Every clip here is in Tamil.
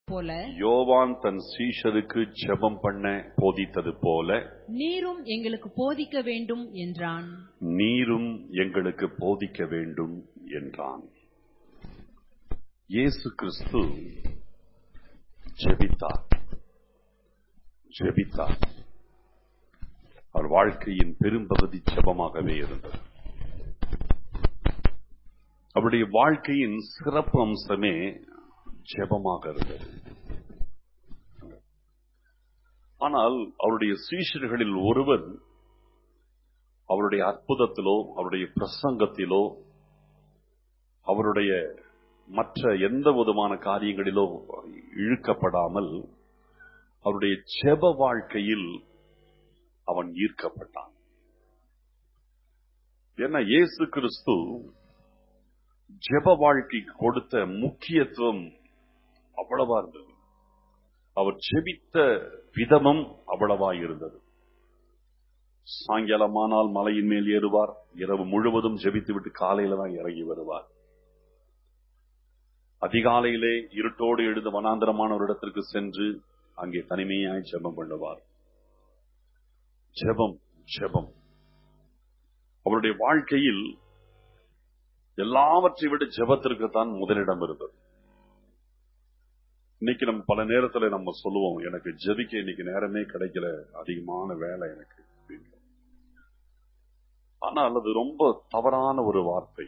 போல யோவான் தன் சீஷருக்கு ஜெபம் பண்ண போதித்தது போல நீரும் எங்களுக்கு போதிக்க வேண்டும் என்றான் நீரும் எங்களுக்கு போதிக்க வேண்டும் என்றான் இயேசு கிறிஸ்து ஜெபித்தார் ஜெபித்தார் அவர் வாழ்க்கையின் பெரும்பகுதி ஜெபமாகவே இருந்தது அவருடைய வாழ்க்கையின் சிறப்பு அம்சமே ஜெபமாக இருந்தது ஆனால் அவருடைய சீஷர்களில் ஒருவர் அவருடைய அற்புதத்திலோ அவருடைய பிரசங்கத்திலோ அவருடைய மற்ற எந்த விதமான காரியங்களிலோ இழுக்கப்படாமல் அவருடைய ஜெப வாழ்க்கையில் அவன் ஈர்க்கப்பட்டான் ஏன்னா இயேசு கிறிஸ்து ஜெப வாழ்க்கைக்கு கொடுத்த முக்கியத்துவம் அவ்வளவா இருந்தது அவர் ஜெபித்த விதமும் அவ்வளவா இருந்தது சாயங்காலமானால் மலையின் மேல் ஏறுவார் இரவு முழுவதும் ஜெபித்து விட்டு காலையில தான் இறங்கி வருவார் அதிகாலையிலே இருட்டோடு எழுந்த வனாந்தரமான ஒரு இடத்திற்கு சென்று அங்கே தனிமையாய் ஜெபம் பண்ணுவார் ஜெபம் ஜெபம் அவருடைய வாழ்க்கையில் எல்லாவற்றை விட ஜெபத்திற்கு தான் முதலிடம் இருந்தது இன்னைக்கு நம்ம பல நேரத்துல நம்ம சொல்லுவோம் எனக்கு ஜெபிக்க இன்னைக்கு நேரமே கிடைக்கல அதிகமான வேலை எனக்கு அப்படின்னு. ஆனால் அது ரொம்ப தவறான ஒரு வார்த்தை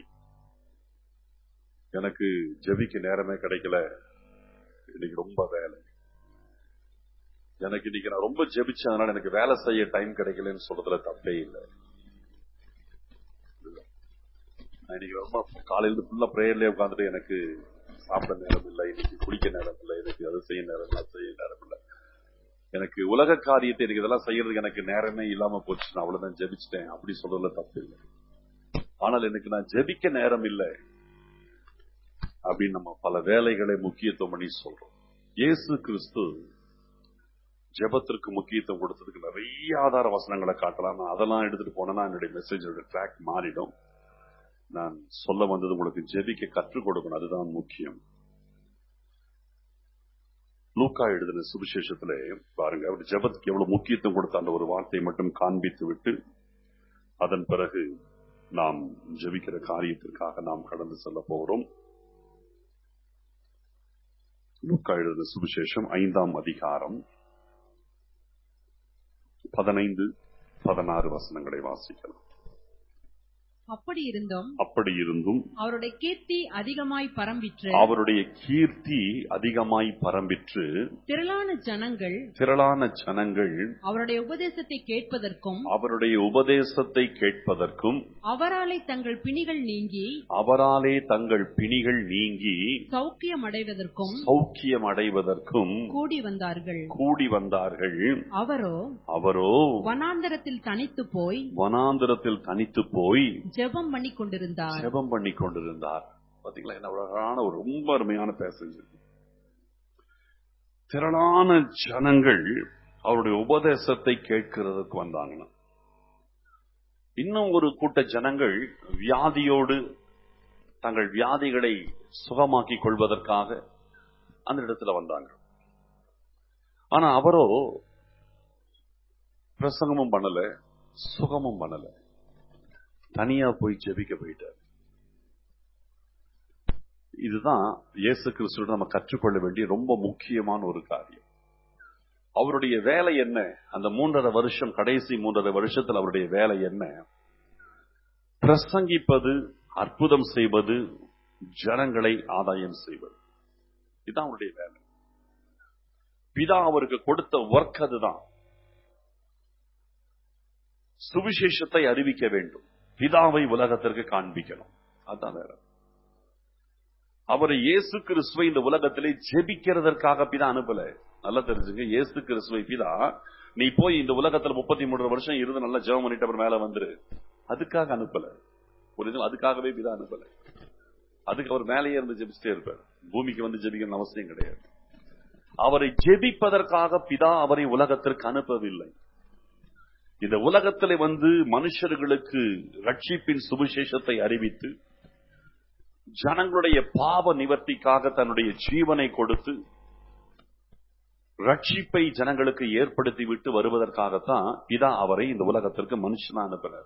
எனக்கு ஜெபிக்க நேரமே கிடைக்கல இன்னைக்கு ரொம்ப வேலை எனக்கு இன்னைக்கு நான் ரொம்ப ஜெபிச்சேன் அதனால எனக்கு வேலை செய்ய டைம் கிடைக்கலன்னு சொல்றதுல தப்பே இல்லை நான் இன்னைக்கு ரொம்ப காலையில ஃபுல்லா பிரேயர்லயே உட்காந்துட்டு எனக்கு சாப்பிட நேரம் இல்லை இன்னைக்கு குளிக்க நேரம் இல்லை எனக்கு அது செய்ய நேரம் இல்லை அது செய்ய நேரம் இல்லை எனக்கு உலக காரியத்தை எனக்கு இதெல்லாம் செய்யறதுக்கு எனக்கு நேரமே இல்லாம போச்சு நான் அவ்வளவுதான் ஜெபிச்சிட்டேன் அப்படி சொல்றதுல தப்பு இல்லை ஆனால் எனக்கு நான் ஜெபிக்க நேரம் இல்லை அப்படின்னு நம்ம பல வேலைகளை முக்கியத்துவம் பண்ணி சொல்றோம் இயேசு கிறிஸ்து ஜெபத்திற்கு முக்கியத்துவம் கொடுத்ததுக்கு நிறைய ஆதார வசனங்களை காட்டலாம் நான் அதெல்லாம் எடுத்துட்டு போனேன்னா என்னுடைய மெசேஜோட ட்ராக் மாறிடும் நான் சொல்ல வந்தது உங்களுக்கு ஜெபிக்க கற்றுக் கொடுக்கணும் அதுதான் முக்கியம் லூக்கா எழுதின சுவிசேஷத்துல பாருங்க அவர் ஜெபத்துக்கு எவ்வளவு முக்கியத்துவம் கொடுத்த அந்த ஒரு வார்த்தையை மட்டும் காண்பித்து விட்டு அதன் பிறகு நாம் ஜெபிக்கிற காரியத்திற்காக நாம் கடந்து செல்ல போகிறோம் லூக்கா எழுதின சுவிசேஷம் ஐந்தாம் அதிகாரம் பதினைந்து பதினாறு வசனங்களை வாசிக்கலாம் அப்படி இருந்தும் அப்படி இருந்தும் அவருடைய கீர்த்தி அதிகமாய் பரம்பிற்று அவருடைய கீர்த்தி அதிகமாய் பரம்பிற்று திரளான ஜனங்கள் திரளான ஜனங்கள் அவருடைய உபதேசத்தை கேட்பதற்கும் அவருடைய உபதேசத்தை கேட்பதற்கும் அவராலே தங்கள் பிணிகள் நீங்கி அவராலே தங்கள் பிணிகள் நீங்கி சௌக்கியம் அடைவதற்கும் சௌக்கியம் அடைவதற்கும் கூடி வந்தார்கள் கூடி வந்தார்கள் அவரோ அவரோ வனாந்தரத்தில் தனித்து போய் வனாந்திரத்தில் தனித்து போய் ஜெபம் பண்ணி கொண்டிருந்தார் ஜெபம் பண்ணி கொண்டிருந்தார் பாத்தீங்களா என்ன அழகான ஒரு ரொம்ப அருமையான பேசஞ்சு திரளான ஜனங்கள் அவருடைய உபதேசத்தை கேட்கிறதுக்கு வந்தாங்க இன்னும் ஒரு கூட்ட ஜனங்கள் வியாதியோடு தங்கள் வியாதிகளை சுகமாக்கிக் கொள்வதற்காக அந்த இடத்துல வந்தாங்க ஆனா அவரோ பிரசங்கமும் பண்ணல சுகமும் பண்ணல தனியா போய் ஜெபிக்க போயிட்டார் இதுதான் இயேசு கிறிஸ்துவோட நம்ம கற்றுக்கொள்ள வேண்டிய ரொம்ப முக்கியமான ஒரு காரியம் அவருடைய வேலை என்ன அந்த மூன்றரை வருஷம் கடைசி மூன்றரை வருஷத்துல அவருடைய வேலை என்ன பிரசங்கிப்பது அற்புதம் செய்வது ஜனங்களை ஆதாயம் செய்வது இதுதான் அவருடைய வேலை பிதா அவருக்கு கொடுத்த ஒர்க் அதுதான் சுவிசேஷத்தை அறிவிக்க வேண்டும் பிதாவை உலகத்திற்கு காண்பிக்கணும் அதான் வேற அவரை இயேசு கிறிஸ்துவை இந்த உலகத்திலே ஜெபிக்கிறதற்காக பிதா அனுப்பல நல்லா தெரிஞ்சுங்க இயேசு கிறிஸ்துவை பிதா நீ போய் இந்த உலகத்துல முப்பத்தி மூன்று வருஷம் இருந்து நல்லா ஜெபம் பண்ணிட்டு அப்புறம் மேல வந்துரு அதுக்காக அனுப்பல புரியுது அதுக்காகவே பிதா அனுப்பல அதுக்கு அவர் மேலேயே இருந்து ஜெபிச்சுட்டே இருப்பார் பூமிக்கு வந்து ஜெபிக்கணும் அவசியம் கிடையாது அவரை ஜெபிப்பதற்காக பிதா அவரை உலகத்திற்கு அனுப்பவில்லை இந்த உலகத்திலே வந்து மனுஷர்களுக்கு ரட்சிப்பின் சுவிசேஷத்தை அறிவித்து ஜனங்களுடைய பாவ நிவர்த்திக்காக தன்னுடைய ஜீவனை கொடுத்து ரட்சிப்பை ஜனங்களுக்கு ஏற்படுத்தி விட்டு வருவதற்காகத்தான் பிதா அவரை இந்த உலகத்திற்கு மனுஷனா அனுப்புறார்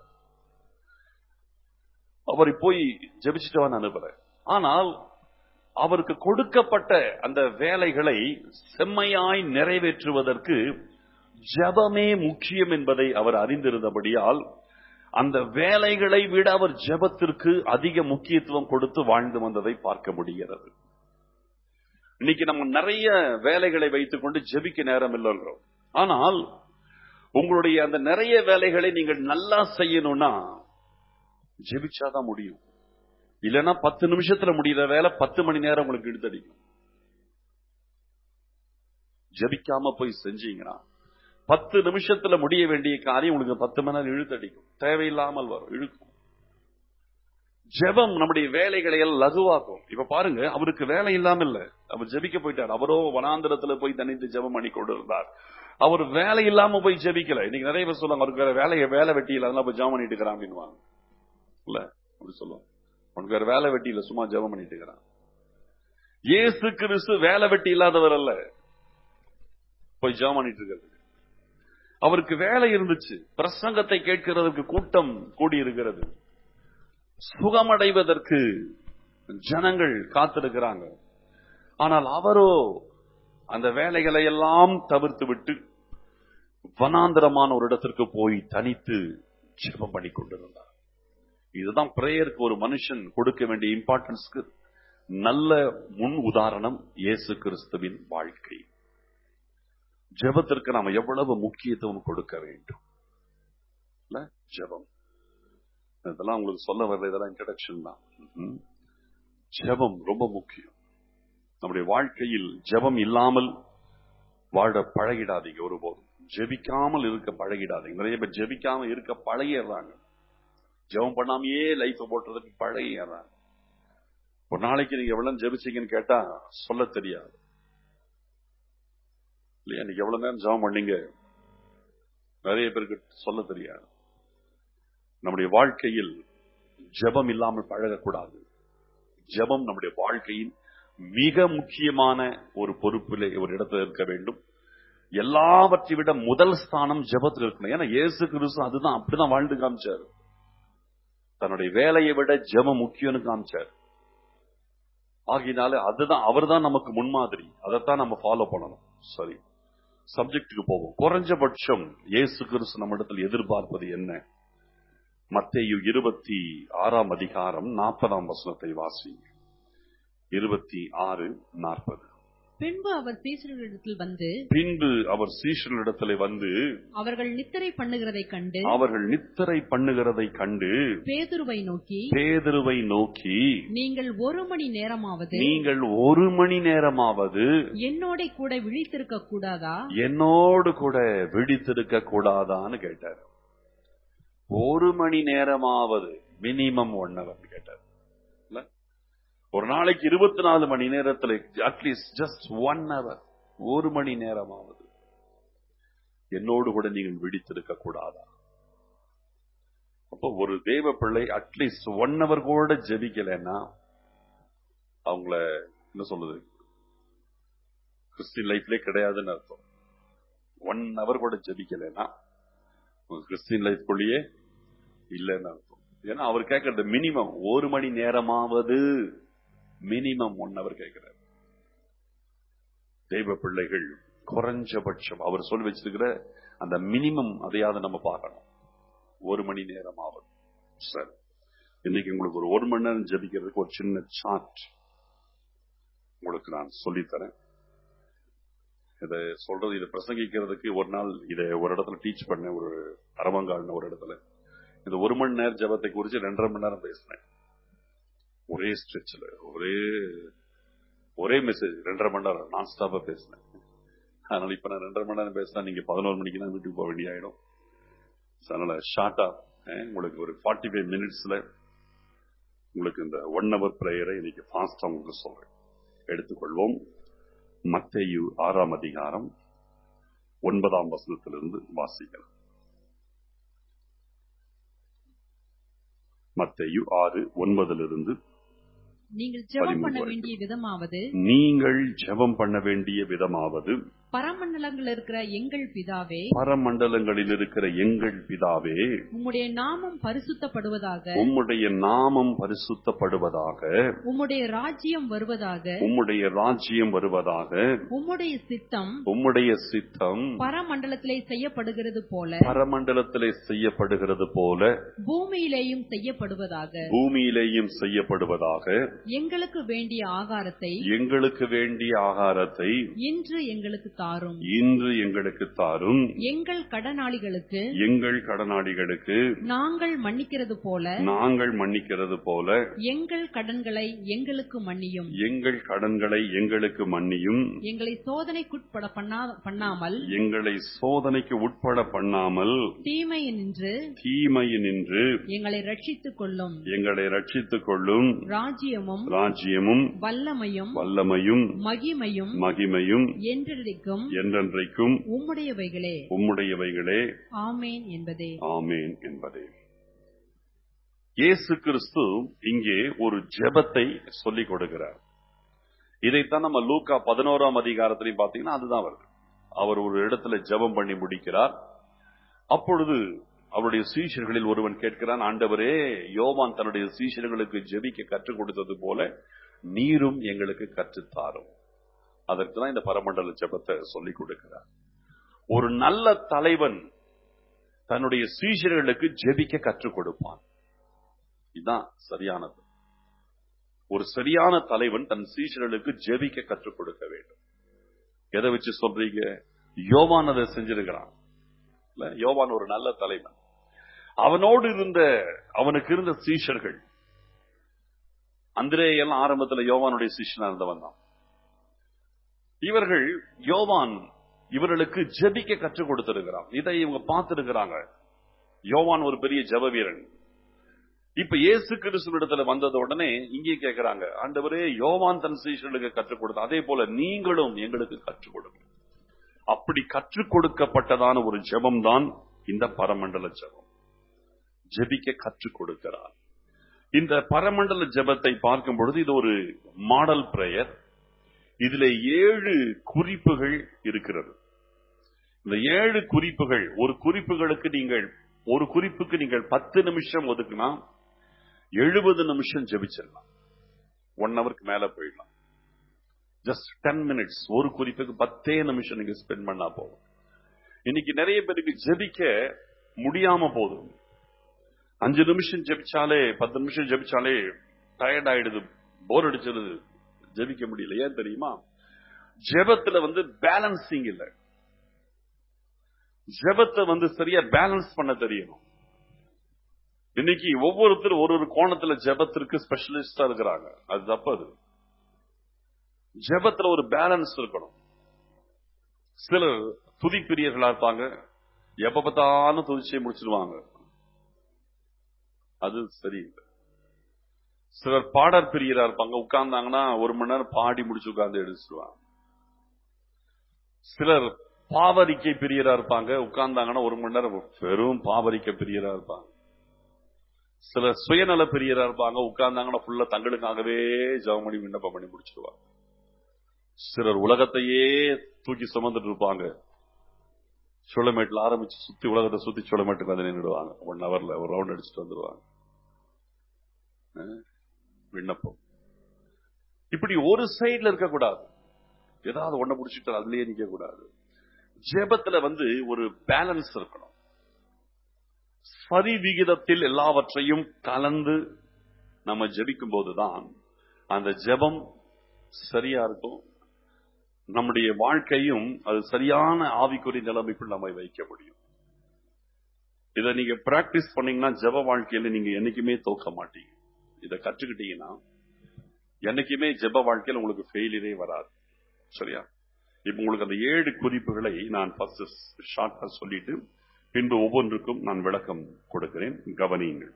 அவரை போய் ஜெபிச்சுட்டவன் அனுப்புற ஆனால் அவருக்கு கொடுக்கப்பட்ட அந்த வேலைகளை செம்மையாய் நிறைவேற்றுவதற்கு ஜெபமே முக்கியம் என்பதை அவர் அறிந்திருந்தபடியால் அந்த வேலைகளை விட அவர் ஜெபத்திற்கு அதிக முக்கியத்துவம் கொடுத்து வாழ்ந்து வந்ததை பார்க்க முடிகிறது இன்னைக்கு நம்ம நிறைய வேலைகளை வைத்துக் கொண்டு ஜெபிக்க நேரம் இல்லைன்றோம் ஆனால் உங்களுடைய அந்த நிறைய வேலைகளை நீங்கள் நல்லா செய்யணும்னா ஜெபிச்சாதான் முடியும் இல்லைன்னா பத்து நிமிஷத்துல முடிகிற வேலை பத்து மணி நேரம் உங்களுக்கு இழுத்தடிக்கும் ஜெபிக்காம போய் செஞ்சீங்கன்னா பத்து நிமிஷத்துல முடிய வேண்டிய காரியம் உங்களுக்கு பத்து மணி நேரம் இழுத்தடிக்கும் தேவையில்லாமல் வரும் இழுக்கும் ஜெபம் நம்முடைய வேலைகளை எல்லாம் லகுவாக்கும் இப்ப பாருங்க அவருக்கு வேலை இல்லாம இல்ல அவர் ஜெபிக்க போயிட்டார் அவரோ வனாந்திரத்துல போய் தனித்து ஜெபம் பண்ணி கொண்டு இருந்தார் அவர் வேலை இல்லாம போய் ஜெபிக்கல இன்னைக்கு நிறைய பேர் சொல்லுவாங்க அவருக்கு வேற வேலையை வேலை வெட்டி இல்ல அதெல்லாம் போய் ஜெபம் பண்ணிட்டு இருக்கிறான் அப்படின்வாங்க இல்ல அப்படி சொல்லுவாங்க உனக்கு வேற வேலை வெட்டி இல்ல சும்மா ஜெபம் பண்ணிட்டு இருக்கிறான் இயேசு கிறிஸ்து வேலை வெட்டி இல்லாதவர் அல்ல போய் ஜெபம் பண்ணிட்டு இருக்கிறது அவருக்கு வேலை இருந்துச்சு பிரசங்கத்தை கேட்கிறதுக்கு கூட்டம் கூடி இருக்கிறது சுகமடைவதற்கு ஜனங்கள் காத்திருக்கிறாங்க ஆனால் அவரோ அந்த வேலைகளை எல்லாம் தவிர்த்து விட்டு வனாந்தரமான ஒரு இடத்திற்கு போய் தனித்து ஜெபம் பண்ணி கொண்டிருந்தார் இதுதான் பிரேயருக்கு ஒரு மனுஷன் கொடுக்க வேண்டிய இம்பார்ட்டன்ஸ்க்கு நல்ல முன் உதாரணம் இயேசு கிறிஸ்துவின் வாழ்க்கை ஜெபத்திற்கு நாம் எவ்வளவு முக்கியத்துவம் கொடுக்க வேண்டும் இல்ல ஜெபம் இதெல்லாம் உங்களுக்கு சொல்ல வர்ற இதெல்லாம் இன்ட்ரடக்ஷன் தான் ம்ஹும். ஜெபம் ரொம்ப முக்கியம் நம்முடைய வாழ்க்கையில் ஜெபம் இல்லாமல் வாழ பழகிடாதீங்க ஒருபோதும் ஜெபிக்காமல் இருக்க பழகிடாதீங்க நிறைய பேர் ஜெபிக்காம இருக்க பழகிடுறாங்க ஜெபம் பண்ணாமையே லைஃப் போட்டுறதுக்கு பழகிடுறாங்க ஒரு நாளைக்கு நீங்க எவ்வளவு ஜெபிச்சீங்கன்னு கேட்டா சொல்ல தெரியாது இல்லையா நீங்க எவ்வளவு நேரம் ஜெபம் பண்ணீங்க நிறைய பேருக்கு சொல்ல தெரியாது நம்முடைய வாழ்க்கையில் ஜெபம் இல்லாமல் பழகக்கூடாது ஜெபம் நம்முடைய வாழ்க்கையின் மிக முக்கியமான ஒரு பொறுப்பிலே ஒரு இடத்துல இருக்க வேண்டும் எல்லாவற்றை விட முதல் ஸ்தானம் ஜெபத்தில் இருக்கணும் ஏன்னா இயேசு கிறிஸ்து அதுதான் அப்படிதான் வாழ்ந்து காமிச்சார் தன்னுடைய வேலையை விட ஜெபம் முக்கியம்னு காமிச்சார் ஆகினால அதுதான் அவர்தான் நமக்கு முன்மாதிரி அதைத்தான் நம்ம ஃபாலோ பண்ணணும் சரி சப்ஜெக்டுக்கு போவோம் குறைஞ்சபட்சம் இயேசு கிறிஸ்து நம்மிடத்தில் எதிர்பார்ப்பது என்ன மத்தேயு இருபத்தி ஆறாம் அதிகாரம் நாற்பதாம் வசனத்தை வாசிங்க இருபத்தி ஆறு நாற்பது பின்பு அவர் சீசர்களிடத்தில் வந்து பின்பு அவர் சீஷர்களிடத்திலே வந்து அவர்கள் நித்திரை பண்ணுகிறதை கண்டு அவர்கள் நித்திரை பண்ணுகிறதை கண்டு பேதுருவை நோக்கி பேதுருவை நோக்கி நீங்கள் ஒரு மணி நேரமாவது நீங்கள் ஒரு மணி நேரமாவது என்னோட கூட விழித்திருக்க கூடாதா என்னோடு கூட விழித்திருக்க கூடாதான்னு கேட்டார் ஒரு மணி நேரமாவது மினிமம் ஒன் ஹவர் கேட்டார் இல்ல? ஒரு நாளைக்கு இருபத்தி நாலு மணி நேரத்துல அட்லீஸ்ட் ஜஸ்ட் ஒன் ஹவர் ஒரு மணி நேரமாவது என்னோடு கூட நீங்கள் விழித்திருக்க கூடாதா அப்போ ஒரு தேவ பிள்ளை அட்லீஸ்ட் ஒன் ஹவர் கூட ஜெபிக்கலைன்னா அவங்கள என்ன சொல்லுது கிறிஸ்டின் லைஃப்லே கிடையாதுன்னு அர்த்தம் ஒன் ஹவர் கூட ஜெபிக்கலைன்னா உங்க கிறிஸ்டின் லைஃப்குள்ளேயே இல்லைன்னு அர்த்தம் ஏன்னா அவர் கேட்கறது மினிமம் ஒரு மணி நேரமாவது மினிமம் ஒன் ஹவர் கேட்கிறார் தெய்வ பிள்ளைகள் குறைஞ்சபட்சம் அவர் சொல்லி வச்சிருக்கிற அந்த மினிமம் அதையாவது நம்ம பார்க்கணும் ஒரு மணி நேரமாவது சரி இன்னைக்கு உங்களுக்கு ஒரு ஒரு மணி நேரம் ஜெபிக்கிறதுக்கு ஒரு சின்ன சார்ட் உங்களுக்கு நான் சொல்லித்தரேன் இதை சொல்றது இதை பிரசங்கிக்கிறதுக்கு ஒரு நாள் இதை ஒரு இடத்துல டீச் பண்ணேன் ஒரு அரவங்கால்னு ஒரு இடத்துல இந்த ஒரு மணி நேரம் ஜபத்தை குறித்து ரெண்டரை மணி நேரம் பேசினேன் ஒரே ஸ்ட்ரெச்சில் ஒரே ஒரே மெசேஜ் ரெண்டரை மணி நேரம் நான் ஸ்டாப்பா பேசினேன் அதனால இப்ப நான் ரெண்டரை மணி நேரம் பேசினா நீங்க பதினோரு மணிக்கு தான் வீட்டுக்கு போக வேண்டிய ஆயிடும் So, அதனால ஷார்ட்டா உங்களுக்கு ஒரு ஃபார்ட்டி ஃபைவ் மினிட்ஸ்ல உங்களுக்கு இந்த ஒன் ஹவர் பிரேயரை இன்னைக்கு ஃபாஸ்டா உங்களுக்கு சொல்றேன் எடுத்துக்கொள்வோம் மத்தேயு ஆறாம் அதிகாரம் ஒன்பதாம் வசனத்திலிருந்து வாசிக்கலாம் மத்தேயு ஆறு ஒன்பதிலிருந்து நீங்கள் ஜெபம் பண்ண பதிமூன்று வேண்டிய விதமாவது நீங்கள் ஜெபம் பண்ண வேண்டிய விதமாவது பரமண்டலங்கள் இருக்கிற எங்கள் பிதாவே பரமண்டலங்களில் இருக்கிற எங்கள் பிதாவே உம்முடைய நாமம் பரிசுத்தப்படுவதாக உம்முடைய நாமம் பரிசுத்தப்படுவதாக உம்முடைய ராஜ்யம் வருவதாக உம்முடைய ராஜ்யம் வருவதாக உம்முடைய சித்தம் உம்முடைய சித்தம் பரமண்டலத்திலே செய்யப்படுகிறது போல பரமண்டலத்திலே செய்யப்படுகிறது போல பூமியிலேயும் செய்யப்படுவதாக பூமியிலேயும் செய்யப்படுவதாக எங்களுக்கு வேண்டிய ஆகாரத்தை எங்களுக்கு வேண்டிய ஆகாரத்தை இன்று எங்களுக்கு தாரும் இன்று எங்களுக்கு தாரும் எங்கள் கடனாளிகளுக்கு எங்கள் கடனாளிகளுக்கு நாங்கள் மன்னிக்கிறது போல நாங்கள் மன்னிக்கிறது போல எங்கள் கடன்களை எங்களுக்கு மன்னியும் எங்கள் கடன்களை எங்களுக்கு மன்னியும் எங்களை சோதனைக்குட்பட பண்ணா- பண்ணாமல் எங்களை சோதனைக்கு உட்பட பண்ணாமல் தீமையினின்று தீமையினின்று எங்களை ரட்சித்துக் கொள்ளும் எங்களை ரட்சித்துக் கொள்ளும் ராஜ்யமும் ராஜ்யமும் வல்லமையும் வல்லமையும் மகிமையும் மகிமையும் என்றென்றைக்கும் என்றென்றைக்கும் உம்முடையவைகளே உம்முடையவைகளே ஆமேன் என்பதே ஆமேன் என்பதே இயேசு கிறிஸ்து இங்கே ஒரு ஜெபத்தை சொல்லிக் கொடுக்கிறார் இதைத்தான் நம்ம லூக்கா பதினோராம் அதிகாரத்திலையும் பாத்தீங்கன்னா அதுதான் வருது அவர் ஒரு இடத்துல ஜெபம் பண்ணி முடிக்கிறார் அப்பொழுது அவருடைய சீஷர்களில் ஒருவன் கேட்கிறான் ஆண்டவரே யோவான் தன்னுடைய சீஷர்களுக்கு ஜெபிக்க கற்றுக் கொடுத்தது போல நீரும் எங்களுக்கு கற்றுத்தாரும் அதற்கு தான் இந்த பரமண்டல ஜெபத்தை சொல்லிக் கொடுக்கிறார் ஒரு நல்ல தலைவன் தன்னுடைய சீஷர்களுக்கு ஜெபிக்க கற்றுக் கொடுப்பான் இதுதான் சரியானது ஒரு சரியான தலைவன் தன் சீஷர்களுக்கு ஜெபிக்க கற்றுக் கொடுக்க வேண்டும் எதை வச்சு சொல்றீங்க யோவான் அதை செஞ்சிருக்கிறான் இல்ல யோவான் ஒரு நல்ல தலைவன் அவனோடு இருந்த அவனுக்கு இருந்த சீஷர்கள் அந்திரே எல்லாம் ஆரம்பத்துல யோவானுடைய சீஷனா இருந்தவன் தான் இவர்கள் யோவான் இவர்களுக்கு ஜெபிக்க கற்றுக் கொடுத்திருக்கிறான் இதை இவங்க பார்த்திருக்கிறாங்க யோவான் ஒரு பெரிய ஜெப வீரன் இப்ப இயேசு கிறிஸ்துவிடத்துல வந்தது உடனே இங்கே கேட்கிறாங்க ஆண்டவரே யோவான் தன் சீஷர்களுக்கு கற்றுக் கொடுத்த அதே போல நீங்களும் எங்களுக்கு கற்றுக் கொடுங்க அப்படி கற்றுக் கொடுக்கப்பட்டதான ஒரு ஜெபம் தான் இந்த பரமண்டல ஜெபம் ஜெபிக்க கற்றுக் கொடுக்கிறார் இந்த பரமண்டல ஜெபத்தை பார்க்கும் பொழுது இது ஒரு மாடல் பிரேயர் இதுல ஏழு குறிப்புகள் இருக்கிறது இந்த ஏழு குறிப்புகள் ஒரு குறிப்புகளுக்கு நீங்கள் ஒரு குறிப்புக்கு நீங்கள் பத்து நிமிஷம் ஒதுக்குனா எழுபது நிமிஷம் ஜெபிச்சிடலாம் ஒன் ஹவருக்கு மேல போயிடலாம் ஜஸ்ட் டென் மினிட்ஸ் ஒரு குறிப்புக்கு பத்தே நிமிஷம் நீங்க ஸ்பெண்ட் பண்ணா போதும் இன்னைக்கு நிறைய பேருக்கு ஜெபிக்க முடியாம போதும் அஞ்சு நிமிஷம் ஜெபிச்சாலே பத்து நிமிஷம் ஜெபிச்சாலே டயர்ட் ஆயிடுது போர் அடிச்சிருது ஜெபிக்க முடியல ஏன் தெரியுமா ஜெபத்துல வந்து பேலன்சிங் இல்ல ஜெபத்தை வந்து சரியா பேலன்ஸ் பண்ண தெரியணும் இன்னைக்கு ஒவ்வொருத்தரும் ஒரு ஒரு கோணத்துல ஜெபத்திற்கு ஸ்பெஷலிஸ்டா இருக்கிறாங்க அது தப்பது ஜெபத்துல ஒரு பேலன்ஸ் இருக்கணும் சிலர் துதி பிரியர்களா இருப்பாங்க எப்ப பார்த்தாலும் துதிச்சே முடிச்சிருவாங்க அது சரியில்லை சிலர் பாடற் பிரியரா இருப்பாங்க உட்கார்ந்தாங்கன்னா ஒரு மணி நேரம் பாடி முடிச்சு உட்கார்ந்து எடுத்துருவாங்க சிலர் பாவரிக்கை பிரியரா இருப்பாங்க உட்கார்ந்தாங்கன்னா ஒரு மணி நேரம் வெறும் பாவரிக்கை பிரியரா இருப்பாங்க சிலர் சுயநல பிரியரா இருப்பாங்க உட்கார்ந்தாங்கன்னா ஃபுல்லா தங்களுக்காகவே ஜெபம் பண்ணி விண்ணப்பம் பண்ணி முடிச்சிருவாங்க சிலர் உலகத்தையே தூக்கி சுமந்துட்டு இருப்பாங்க சோழமேட்டில் ஆரம்பிச்சு சுத்தி உலகத்தை சுத்தி சோழமேட்டுக்கு வந்து நின்றுடுவாங்க ஒன் ஹவர்ல ஒரு ரவுண்ட் அடிச்சுட்டு வந்துருவாங்க அஹ் விண்ணப்பம் இப்படி ஒரு சைடுல இருக்கக்கூடாது ஏதாவது ஒண்ண முடிச்சுட்டு அதுலயே நிக்க கூடாது ஜெபத்துல வந்து ஒரு பேலன்ஸ் இருக்கணும் சரி விகிதத்தில் எல்லாவற்றையும் கலந்து நம்ம ஜெபிக்கும் போதுதான் அந்த ஜெபம் சரியா இருக்கும் நம்முடைய வாழ்க்கையும் அது சரியான ஆவிக்குறி நிலைமைக்குள் நம்ம வைக்க முடியும் இதை நீங்க பிராக்டிஸ் பண்ணீங்கன்னா ஜெப வாழ்க்கையில நீங்க என்னைக்குமே தோக்க மாட்டீங்க இதை கற்றுக்கிட்டீங்கன்னா என்னைக்குமே ஜெப வாழ்க்கையில உங்களுக்கு ஃபெயிலியரே வராது சரியா இப்ப உங்களுக்கு அந்த ஏழு குறிப்புகளை நான் ஃபர்ஸ்ட் ஷார்ட்டா சொல்லிட்டு பின்பு ஒவ்வொன்றுக்கும் நான் விளக்கம் கொடுக்கிறேன் கவனியுங்கள்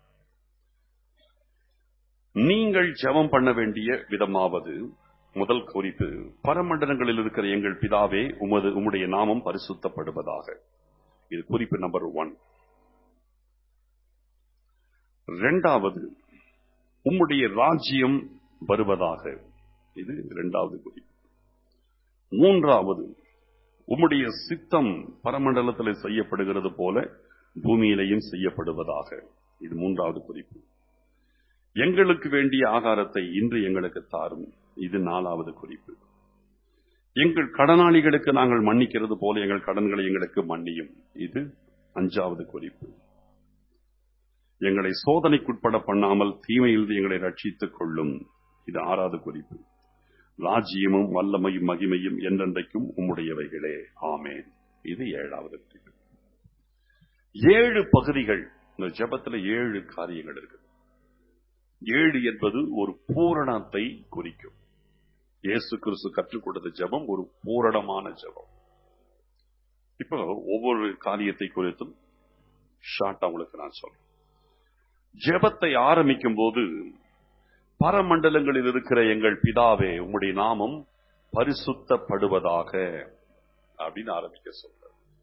நீங்கள் ஜெபம் பண்ண வேண்டிய விதமாவது முதல் குறிப்பு பரமண்டலங்களில் இருக்கிற எங்கள் பிதாவே உமது உம்முடைய நாமம் பரிசுத்தப்படுவதாக இது குறிப்பு நம்பர் ஒன் இரண்டாவது உம்முடைய ராஜ்யம் வருவதாக இது இரண்டாவது குறிப்பு மூன்றாவது உம்முடைய சித்தம் பரமண்டலத்தில் செய்யப்படுகிறது போல பூமியிலையும் செய்யப்படுவதாக இது மூன்றாவது குறிப்பு எங்களுக்கு வேண்டிய ஆகாரத்தை இன்று எங்களுக்கு தாரும் இது நாலாவது குறிப்பு எங்கள் கடனாளிகளுக்கு நாங்கள் மன்னிக்கிறது போல எங்கள் கடன்களை எங்களுக்கு மன்னியும் இது அஞ்சாவது குறிப்பு எங்களை சோதனைக்குட்பட பண்ணாமல் தீமையிலிருந்து எங்களை ரட்சித்துக் கொள்ளும் இது ஆறாவது குறிப்பு ராஜ்யமும் வல்லமையும் மகிமையும் என்றென்றைக்கும் உம்முடையவைகளே ஆமேன் இது ஏழாவது குறிப்பு ஏழு பகுதிகள் இந்த ஜெபத்துல ஏழு காரியங்கள் இருக்கு ஏழு என்பது ஒரு பூரணத்தை குறிக்கும் இயேசு கிறிஸ்து கற்றுக் கொடுத்த ஜெபம் ஒரு பூரணமான ஜெபம் இப்போ ஒவ்வொரு காரியத்தை குறித்தும் ஷார்ட்டா உங்களுக்கு நான் சொல்றேன் ஜெபத்தை ஆரம்பிக்கும் போது பரமண்டலங்களில் இருக்கிற எங்கள் பிதாவே உம்முடைய நாமம் பரிசுத்தப்படுவதாக அப்படின்னு ஆரம்பிக்க சொல்ற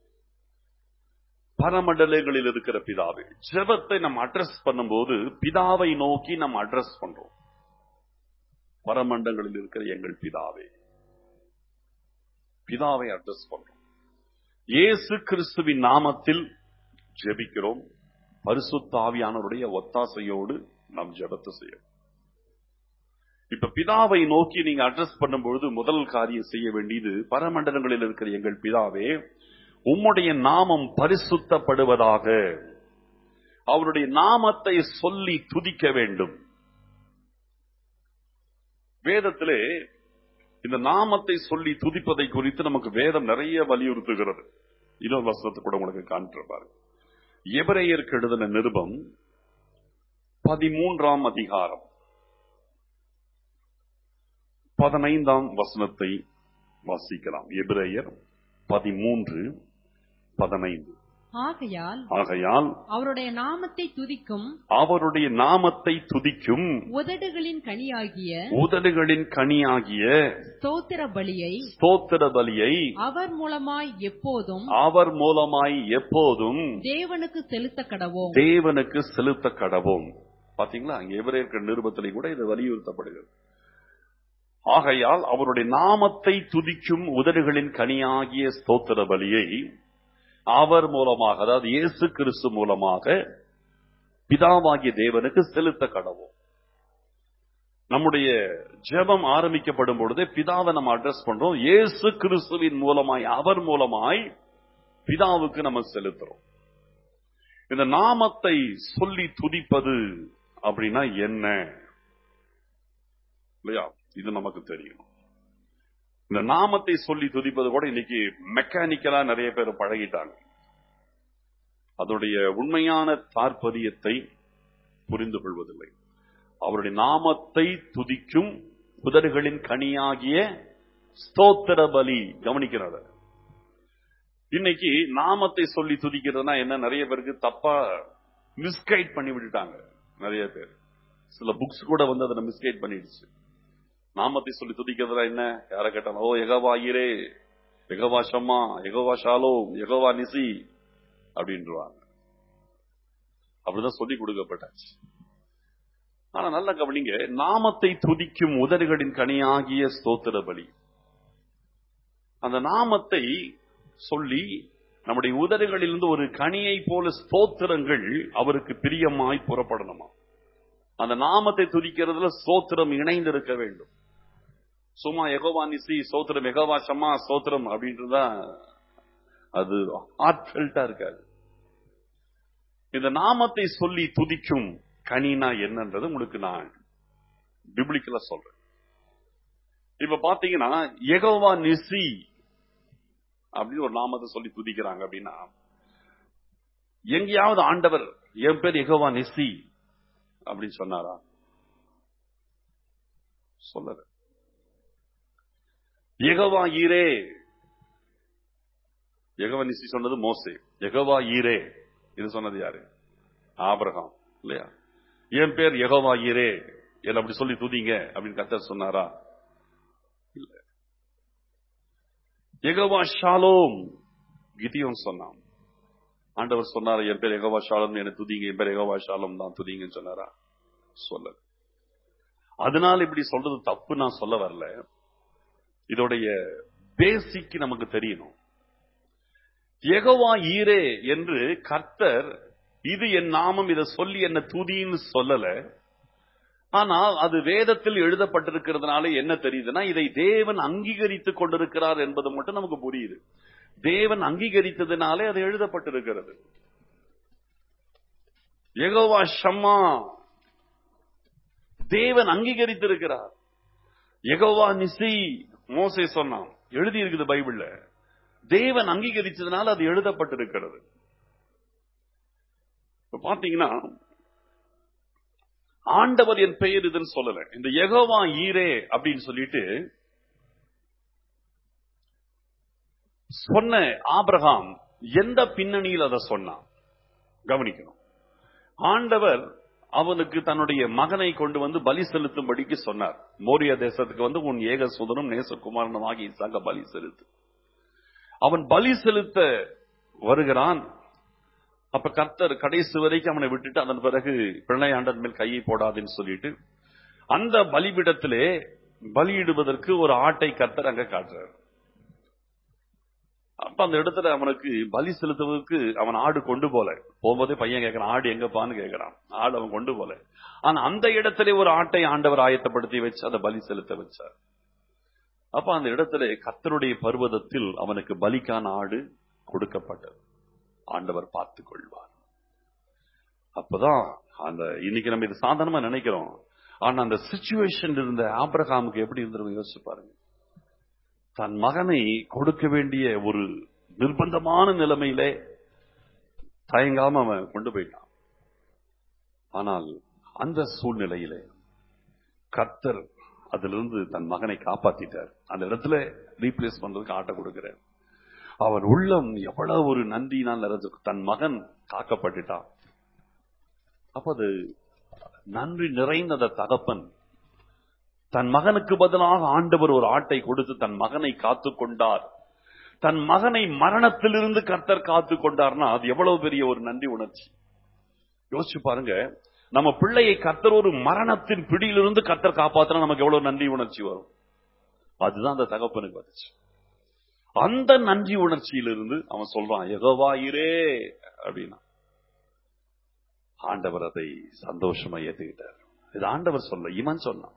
பரமண்டலங்களில் இருக்கிற பிதாவே ஜெபத்தை நம்ம அட்ரஸ் பண்ணும்போது பிதாவை நோக்கி நம்ம அட்ரஸ் பண்றோம் பரமண்டங்களில் இருக்கிற எங்கள் பிதாவே பிதாவை அட்ரஸ் பண்றோம் இயேசு கிறிஸ்துவின் நாமத்தில் ஜெபிக்கிறோம் பரிசுத்தாவியானவருடைய ஒத்தாசையோடு நாம் ஜெபத்தை செய்யணும் இப்ப பிதாவை நோக்கி நீங்க அட்ரஸ் பண்ணும்பொழுது முதல் காரியம் செய்ய வேண்டியது பரமண்டலங்களில் இருக்கிற எங்கள் பிதாவே உம்முடைய நாமம் பரிசுத்தப்படுவதாக அவருடைய நாமத்தை சொல்லி துதிக்க வேண்டும் வேதத்திலே இந்த நாமத்தை சொல்லி துதிப்பதை குறித்து நமக்கு வேதம் நிறைய வலியுறுத்துகிறது இன்னொரு வசனத்தை கூட உங்களுக்கு காண்பிப்பாரு எபிரேயருக்கு எழுதின நிருபம் பதிமூன்றாம் அதிகாரம் பதினைந்தாம் வசனத்தை வாசிக்கலாம் எபிரேயர் பதிமூன்று பதினைந்து ஆகையால் ஆகையால் அவருடைய நாமத்தை துதிக்கும் அவருடைய நாமத்தை துதிக்கும் உதடுகளின் கனியாகிய உதடுகளின் கனியாகிய ஸ்தோத்திர பலியை ஸ்தோத்திர பலியை அவர் மூலமாய் எப்போதும் அவர் மூலமாய் எப்போதும் தேவனுக்கு செலுத்த கடவோம் தேவனுக்கு செலுத்த கடவோம் பாத்தீங்களா அங்க எவரேற்க நிருபத்திலே கூட இது வலியுறுத்தப்படுகிறது ஆகையால் அவருடைய நாமத்தை துதிக்கும் உதடுகளின் கனியாகிய ஸ்தோத்திர பலியை அவர் மூலமாக அதாவது இயேசு கிறிஸ்து மூலமாக பிதாவாகிய தேவனுக்கு செலுத்த கடவோம் நம்முடைய ஜெபம் ஆரம்பிக்கப்படும் பொழுதே பிதாவை நம்ம அட்ரஸ் பண்றோம் இயேசு கிறிஸ்துவின் மூலமாய் அவர் மூலமாய் பிதாவுக்கு நம்ம செலுத்துறோம் இந்த நாமத்தை சொல்லி துதிப்பது அப்படின்னா என்ன இல்லையா இது நமக்கு தெரியும் இந்த நாமத்தை சொல்லி துதிப்பது கூட இன்னைக்கு மெக்கானிக்கலா நிறைய பேர் பழகிட்டாங்க அதனுடைய உண்மையான தாற்பரியத்தை புரிந்து கொள்வதில்லை அவருடைய நாமத்தை துதிக்கும் புதர்களின் கனியாகிய ஸ்தோத்திர பலி கவனிக்கிறார் இன்னைக்கு நாமத்தை சொல்லி துதிக்கிறதுனா என்ன நிறைய பேருக்கு தப்பா மிஸ்கைட் பண்ணி விட்டுட்டாங்க நிறைய பேர் சில புக்ஸ் கூட வந்து அதை மிஸ்கைட் பண்ணிடுச்சு நாமத்தை சொல்லி துதிக்கிறதா என்ன யார கேட்டாலும் ஓ எகவா ஈரே எகவா ஷம்மா எகவா ஷாலோ எகவா நிசி அப்படின்றாங்க அப்படிதான் சொல்லி கொடுக்கப்பட்டாச்சு ஆனா நல்ல கவனிங்க நாமத்தை துதிக்கும் உதடுகளின் கனியாகிய ஸ்தோத்திர பலி அந்த நாமத்தை சொல்லி நம்முடைய உதடுகளிலிருந்து ஒரு கனியை போல ஸ்தோத்திரங்கள் அவருக்கு பிரியமாய் புறப்படணுமா அந்த நாமத்தை துதிக்கிறதுல ஸ்தோத்திரம் இணைந்து இருக்க வேண்டும் சும்மா எகோவா நிசி சோத்திரம் எகோவா சம்மா சோத்திரம் அப்படின்றதுதான் அது ஹார்ட்ஃபெல்ட்டா இருக்காது இந்த நாமத்தை சொல்லி துதிக்கும் கனினா என்னன்றது உங்களுக்கு நான் பிப்ளிக்கலா சொல்றேன் இப்ப பாத்தீங்கன்னா எகோவா நிசி அப்படின்னு ஒரு நாமத்தை சொல்லி துதிக்கிறாங்க அப்படின்னா எங்கேயாவது ஆண்டவர் என் பேர் எகோவா நிசி அப்படின்னு சொன்னாரா சொல்லல எகவா ஈரே எகவா நிசி சொன்னது மோசே எகவா ஈரே இது சொன்னது யாரு ஆபிரகாம் இல்லையா என் பேர் எகவா ஈரே என்ன அப்படி சொல்லி துதிங்க அப்படின்னு கத்தர் சொன்னாரா இல்ல எகவா ஷாலோம் கிதியோன் சொன்னான் ஆண்டவர் சொன்னார் என் பேர் எகவா ஷாலம் என்ன துதிங்க என் பேர் எகவா ஷாலம் தான் துதிங்கன்னு சொன்னாரா சொல்ல அதனால இப்படி சொல்றது தப்பு நான் சொல்ல வரல இதோடைய பேசிக் நமக்கு தெரியணும் யெகோவா ஈரே என்று கர்த்தர் இது என் நாமம் இதை சொல்லி என்ன துதின்னு சொல்லல ஆனால் அது வேதத்தில் எழுதப்பட்டிருக்கிறதுனால என்ன தெரியுதுன்னா இதை தேவன் அங்கீகரித்துக் கொண்டிருக்கிறார் என்பது மட்டும் நமக்கு புரியுது தேவன் அங்கீகரித்ததினாலே அது எழுதப்பட்டிருக்கிறது யெகோவா ஷம்மா தேவன் அங்கீகரித்திருக்கிறார் யெகோவா நிசி மோசே சொன்னான் எழுதி இருக்குது பைபிள்ல தேவன் அங்கீகரிச்சதுனால அது எழுதப்பட்டிருக்கிறது இப்ப பாத்தீங்கன்னா ஆண்டவர் என் பெயர் இதுன்னு சொல்லல இந்த யெகோவா ஈரே அப்படின்னு சொல்லிட்டு சொன்ன ஆபிரகாம் எந்த பின்னணியில் அதை சொன்னான் கவனிக்கணும் ஆண்டவர் அவனுக்கு தன்னுடைய மகனை கொண்டு வந்து பலி செலுத்தும்படிக்கு சொன்னார் மோரிய தேசத்துக்கு வந்து உன் ஏக சுதனும் நேசகுமாரனும் ஆகி இசாக பலி செலுத்து அவன் பலி செலுத்த வருகிறான் அப்ப கர்த்தர் கடைசி வரைக்கும் அவனை விட்டுட்டு அதன் பிறகு பிள்ளையாண்டன் மேல் கையை போடாதுன்னு சொல்லிட்டு அந்த பலிபிடத்திலே பலியிடுவதற்கு ஒரு ஆட்டை கர்த்தர் அங்க காட்டுறார் அப்ப அந்த இடத்துல அவனுக்கு பலி செலுத்துவதற்கு அவன் ஆடு கொண்டு போல போகும்போதே பையன் கேட்கறான் ஆடு எங்கப்பான்னு கேட்கறான் ஆடு அவன் கொண்டு போல ஆனா அந்த இடத்திலே ஒரு ஆட்டை ஆண்டவர் ஆயத்தப்படுத்தி வச்சு அதை பலி செலுத்த வச்சார் அப்ப அந்த இடத்துல கத்தருடைய பர்வதத்தில் அவனுக்கு பலிக்கான ஆடு கொடுக்கப்பட்டது ஆண்டவர் பார்த்துக் கொள்வார் அப்பதான் அந்த இன்னைக்கு நம்ம இது சாதாரணமா நினைக்கிறோம் ஆனா அந்த சுச்சுவேஷன் இருந்த ஆபிரகாமுக்கு எப்படி இருந்திருக்கும் யோசிச்சு பாருங்க தன் மகனை கொடுக்க வேண்டிய ஒரு நிர்பந்தமான நிலைமையிலே தயங்காம அவன் கொண்டு போயிட்டான் ஆனால் அந்த சூழ்நிலையிலே கர்த்தர் அதிலிருந்து தன் மகனை காப்பாத்திட்டார் அந்த இடத்துல ரீப்ளேஸ் பண்றதுக்கு ஆட்டை கொடுக்கிறார் அவன் உள்ளம் எவ்வளவு ஒரு நன்றினால் நிறைஞ்சு தன் மகன் காக்கப்பட்டுட்டான் அப்ப அது நன்றி நிறைந்த அந்த தகப்பன் தன் மகனுக்கு பதிலாக ஆண்டவர் ஒரு ஆட்டை கொடுத்து தன் மகனை காத்து கொண்டார் தன் மகனை மரணத்திலிருந்து கர்த்தர் காத்து கொண்டார்னா அது எவ்வளவு பெரிய ஒரு நன்றி உணர்ச்சி யோசிச்சு பாருங்க நம்ம பிள்ளையை கர்த்தர் ஒரு மரணத்தின் பிடியிலிருந்து கர்த்தர் காப்பாத்தினா நமக்கு எவ்வளவு நன்றி உணர்ச்சி வரும் அதுதான் அந்த தகப்பனுக்கு வந்துச்சு அந்த நன்றி உணர்ச்சியிலிருந்து அவன் சொல்றான் எகவாயிரே அப்படின்னா ஆண்டவர் அதை சந்தோஷமா ஏத்துக்கிட்டார் இது ஆண்டவர் சொல்ல இவன் சொன்னான்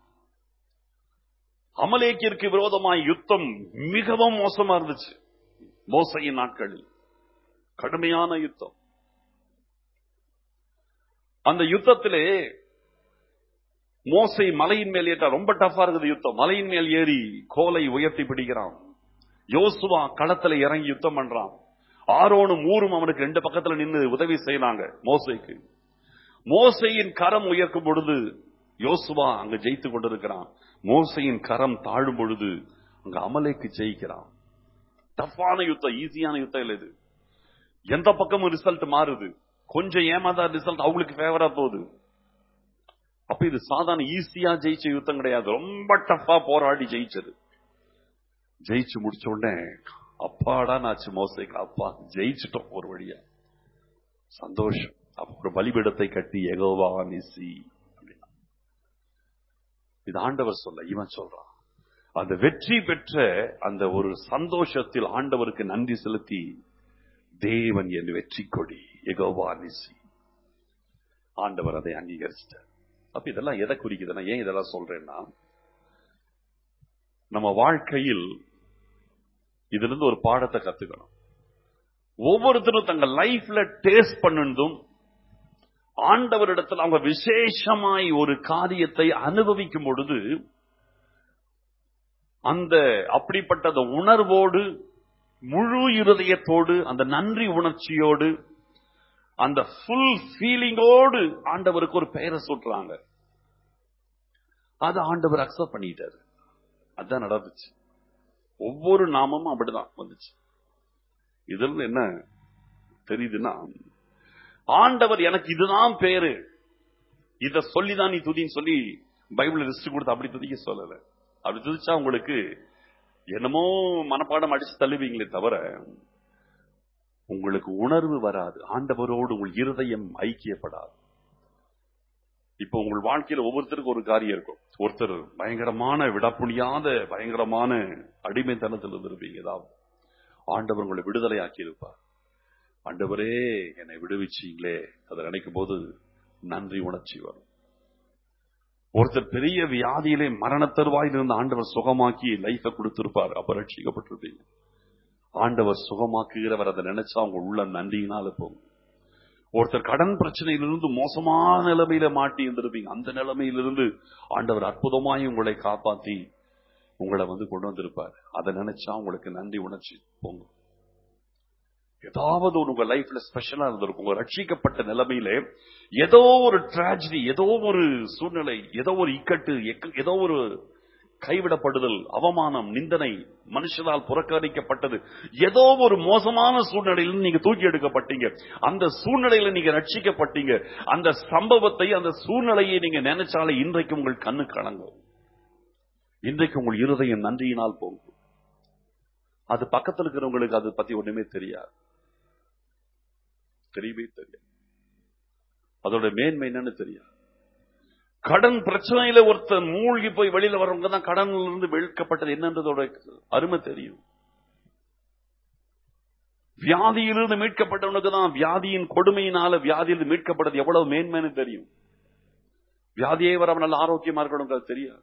அமலேக்கிற்கு விரோதமாய் யுத்தம் மிகவும் மோசமா இருந்துச்சு மோசையின் நாட்களில் கடுமையான யுத்தம் அந்த யுத்தத்திலே மோசை மலையின் மேல் ஏற்றா ரொம்ப டஃபா இருக்குது யுத்தம் மலையின் மேல் ஏறி கோலை உயர்த்தி பிடிக்கிறான் யோசுவா களத்துல இறங்கி யுத்தம் பண்றான் ஆரோனும் ஊரும் அவனுக்கு ரெண்டு பக்கத்துல நின்று உதவி செய்யறாங்க மோசைக்கு மோசையின் கரம் உயர்க்கும் பொழுது யோசுவா அங்க ஜெயித்து கொண்டிருக்கிறான் மோசையின் கரம் தாழும் பொழுது அங்க அமலேக்கு ஜெயிக்கிறான் டஃப்பான யுத்தம் ஈஸியான யுத்தம் இல்ல இது எந்த பக்கமும் ரிசல்ட் மாறுது கொஞ்சம் ஏமாதா ரிசல்ட் அவங்களுக்கு ஃபேவரா போகுது அப்ப இது சாதாரண ஈஸியா ஜெயிச்ச யுத்தம் கிடையாது ரொம்ப டஃப்பா போராடி ஜெயிச்சது ஜெயிச்சு முடிச்ச உடனே அப்பாடா நாச்சு மோசைக்கு அப்பா ஜெயிச்சிட்டோம் ஒரு வழியா சந்தோஷம் அப்ப ஒரு பலிபீடத்தை கட்டி எகோவா நிசி அப்படின்னா இது ஆண்டவர் சொல்ல இவன் சொல்றான் அந்த வெற்றி பெற்ற அந்த ஒரு சந்தோஷத்தில் ஆண்டவருக்கு நன்றி செலுத்தி தேவன் என் வெற்றி கொடி எகோவா நிசி ஆண்டவர் அதை அங்கீகரிச்சிட்டார் அப்ப இதெல்லாம் எதை குறிக்குதுன்னா ஏன் இதெல்லாம் சொல்றேன்னா நம்ம வாழ்க்கையில் இதுல இருந்து ஒரு பாடத்தை கத்துக்கணும் ஒவ்வொருத்தரும் தங்க லைஃப்ல டேஸ்ட் பண்ணதும் ஆண்டவரிடத்தில் அவங்க விசேஷமாய் ஒரு காரியத்தை அனுபவிக்கும் பொழுது அந்த அப்படிப்பட்ட அந்த உணர்வோடு முழு இருதயத்தோடு அந்த நன்றி உணர்ச்சியோடு அந்த ஃபுல் ஃபீலிங்கோடு ஆண்டவருக்கு ஒரு பெயரை சொல்றாங்க அது ஆண்டவர் அக்செப்ட் பண்ணிட்டாரு அதான் நடந்துச்சு ஒவ்வொரு நாமமும் அப்படிதான் வந்துச்சு இதுல என்ன தெரியுதுன்னா ஆண்டவர் எனக்கு இதுதான் பேரு இத சொல்லிதான் நீ துதின்னு சொல்லி பைபிள் லிஸ்ட் கொடுத்து அப்படி துதிக்க சொல்லல அப்படி துதிச்சா உங்களுக்கு என்னமோ மனப்பாடம் அடிச்சு தள்ளுவீங்களே தவிர உங்களுக்கு உணர்வு வராது ஆண்டவரோடு உங்கள் இருதயம் ஐக்கியப்படாது இப்போ உங்கள் வாழ்க்கையில ஒவ்வொருத்தருக்கும் ஒரு காரியம் இருக்கும் ஒருத்தர் பயங்கரமான விடப்புணியாத பயங்கரமான அடிமைத்தனத்தில் இருந்திருப்பீங்க ஏதாவது ஆண்டவர் உங்களை விடுதலை ஆக்கியிருப்பார் ஆண்டவரே என்னை விடுவிச்சீங்களே அதை நினைக்கும் போது நன்றி உணர்ச்சி வரும் ஒருத்தர் பெரிய வியாதியிலே மரண தருவாயில் இருந்த ஆண்டவர் சுகமாக்கி லைஃப கொடுத்திருப்பார் அப்ப ரட்சிக்கப்பட்டிருப்பீங்க ஆண்டவர் சுகமாக்குகிறவர் அதை நினைச்சா உங்க உள்ள நன்றியினால போகும் ஒருத்தர் கடன் பிரச்சனையிலிருந்து மோசமான நிலைமையில மாட்டி இருந்திருப்பீங்க அந்த நிலைமையிலிருந்து ஆண்டவர் அற்புதமாய் உங்களை காப்பாத்தி உங்களை வந்து கொண்டு வந்திருப்பார் அதை நினைச்சா உங்களுக்கு நன்றி உணர்ச்சி போங்க ஏதாவது ஒரு உங்க லைஃப்ல ஸ்பெஷலா இருந்திருக்கும் உங்க ரட்சிக்கப்பட்ட நிலைமையிலே ஏதோ ஒரு டிராஜடி ஏதோ ஒரு சூழ்நிலை ஏதோ ஒரு இக்கட்டு எக்க- ஏதோ ஒரு கைவிடப்படுதல் அவமானம் நிந்தனை மனுஷனால் புறக்கணிக்கப்பட்டது ஏதோ ஒரு மோசமான சூழ்நிலையில் நீங்க தூக்கி எடுக்கப்பட்டீங்க அந்த சூழ்நிலையில நீங்க ரட்சிக்கப்பட்டீங்க அந்த சம்பவத்தை அந்த சூழ்நிலையை நீங்க நினைச்சாலே இன்றைக்கு உங்கள் கண்ணு கலங்கும் இன்றைக்கு உங்கள் இருதயம் நன்றியினால் போகும் அது பக்கத்துல இருக்கிறவங்களுக்கு அது பத்தி ஒண்ணுமே தெரியாது தெரியவே தெரியாது அதோட மேன்மை என்னன்னு தெரியாது கடன் பிரச்சனையில ஒருத்தர் மூழ்கி போய் வெளியில வர்றவங்க தான் கடன்ல இருந்து வெளுக்கப்பட்டது என்னன்றதோட அருமை தெரியும் வியாதியிலிருந்து மீட்கப்பட்டவனுக்கு தான் வியாதியின் கொடுமையினால வியாதியிலிருந்து மீட்கப்பட்டது எவ்வளவு மேன்மைன்னு தெரியும் வியாதியே வர நல்ல ஆரோக்கியமா இருக்கணும் அது தெரியாது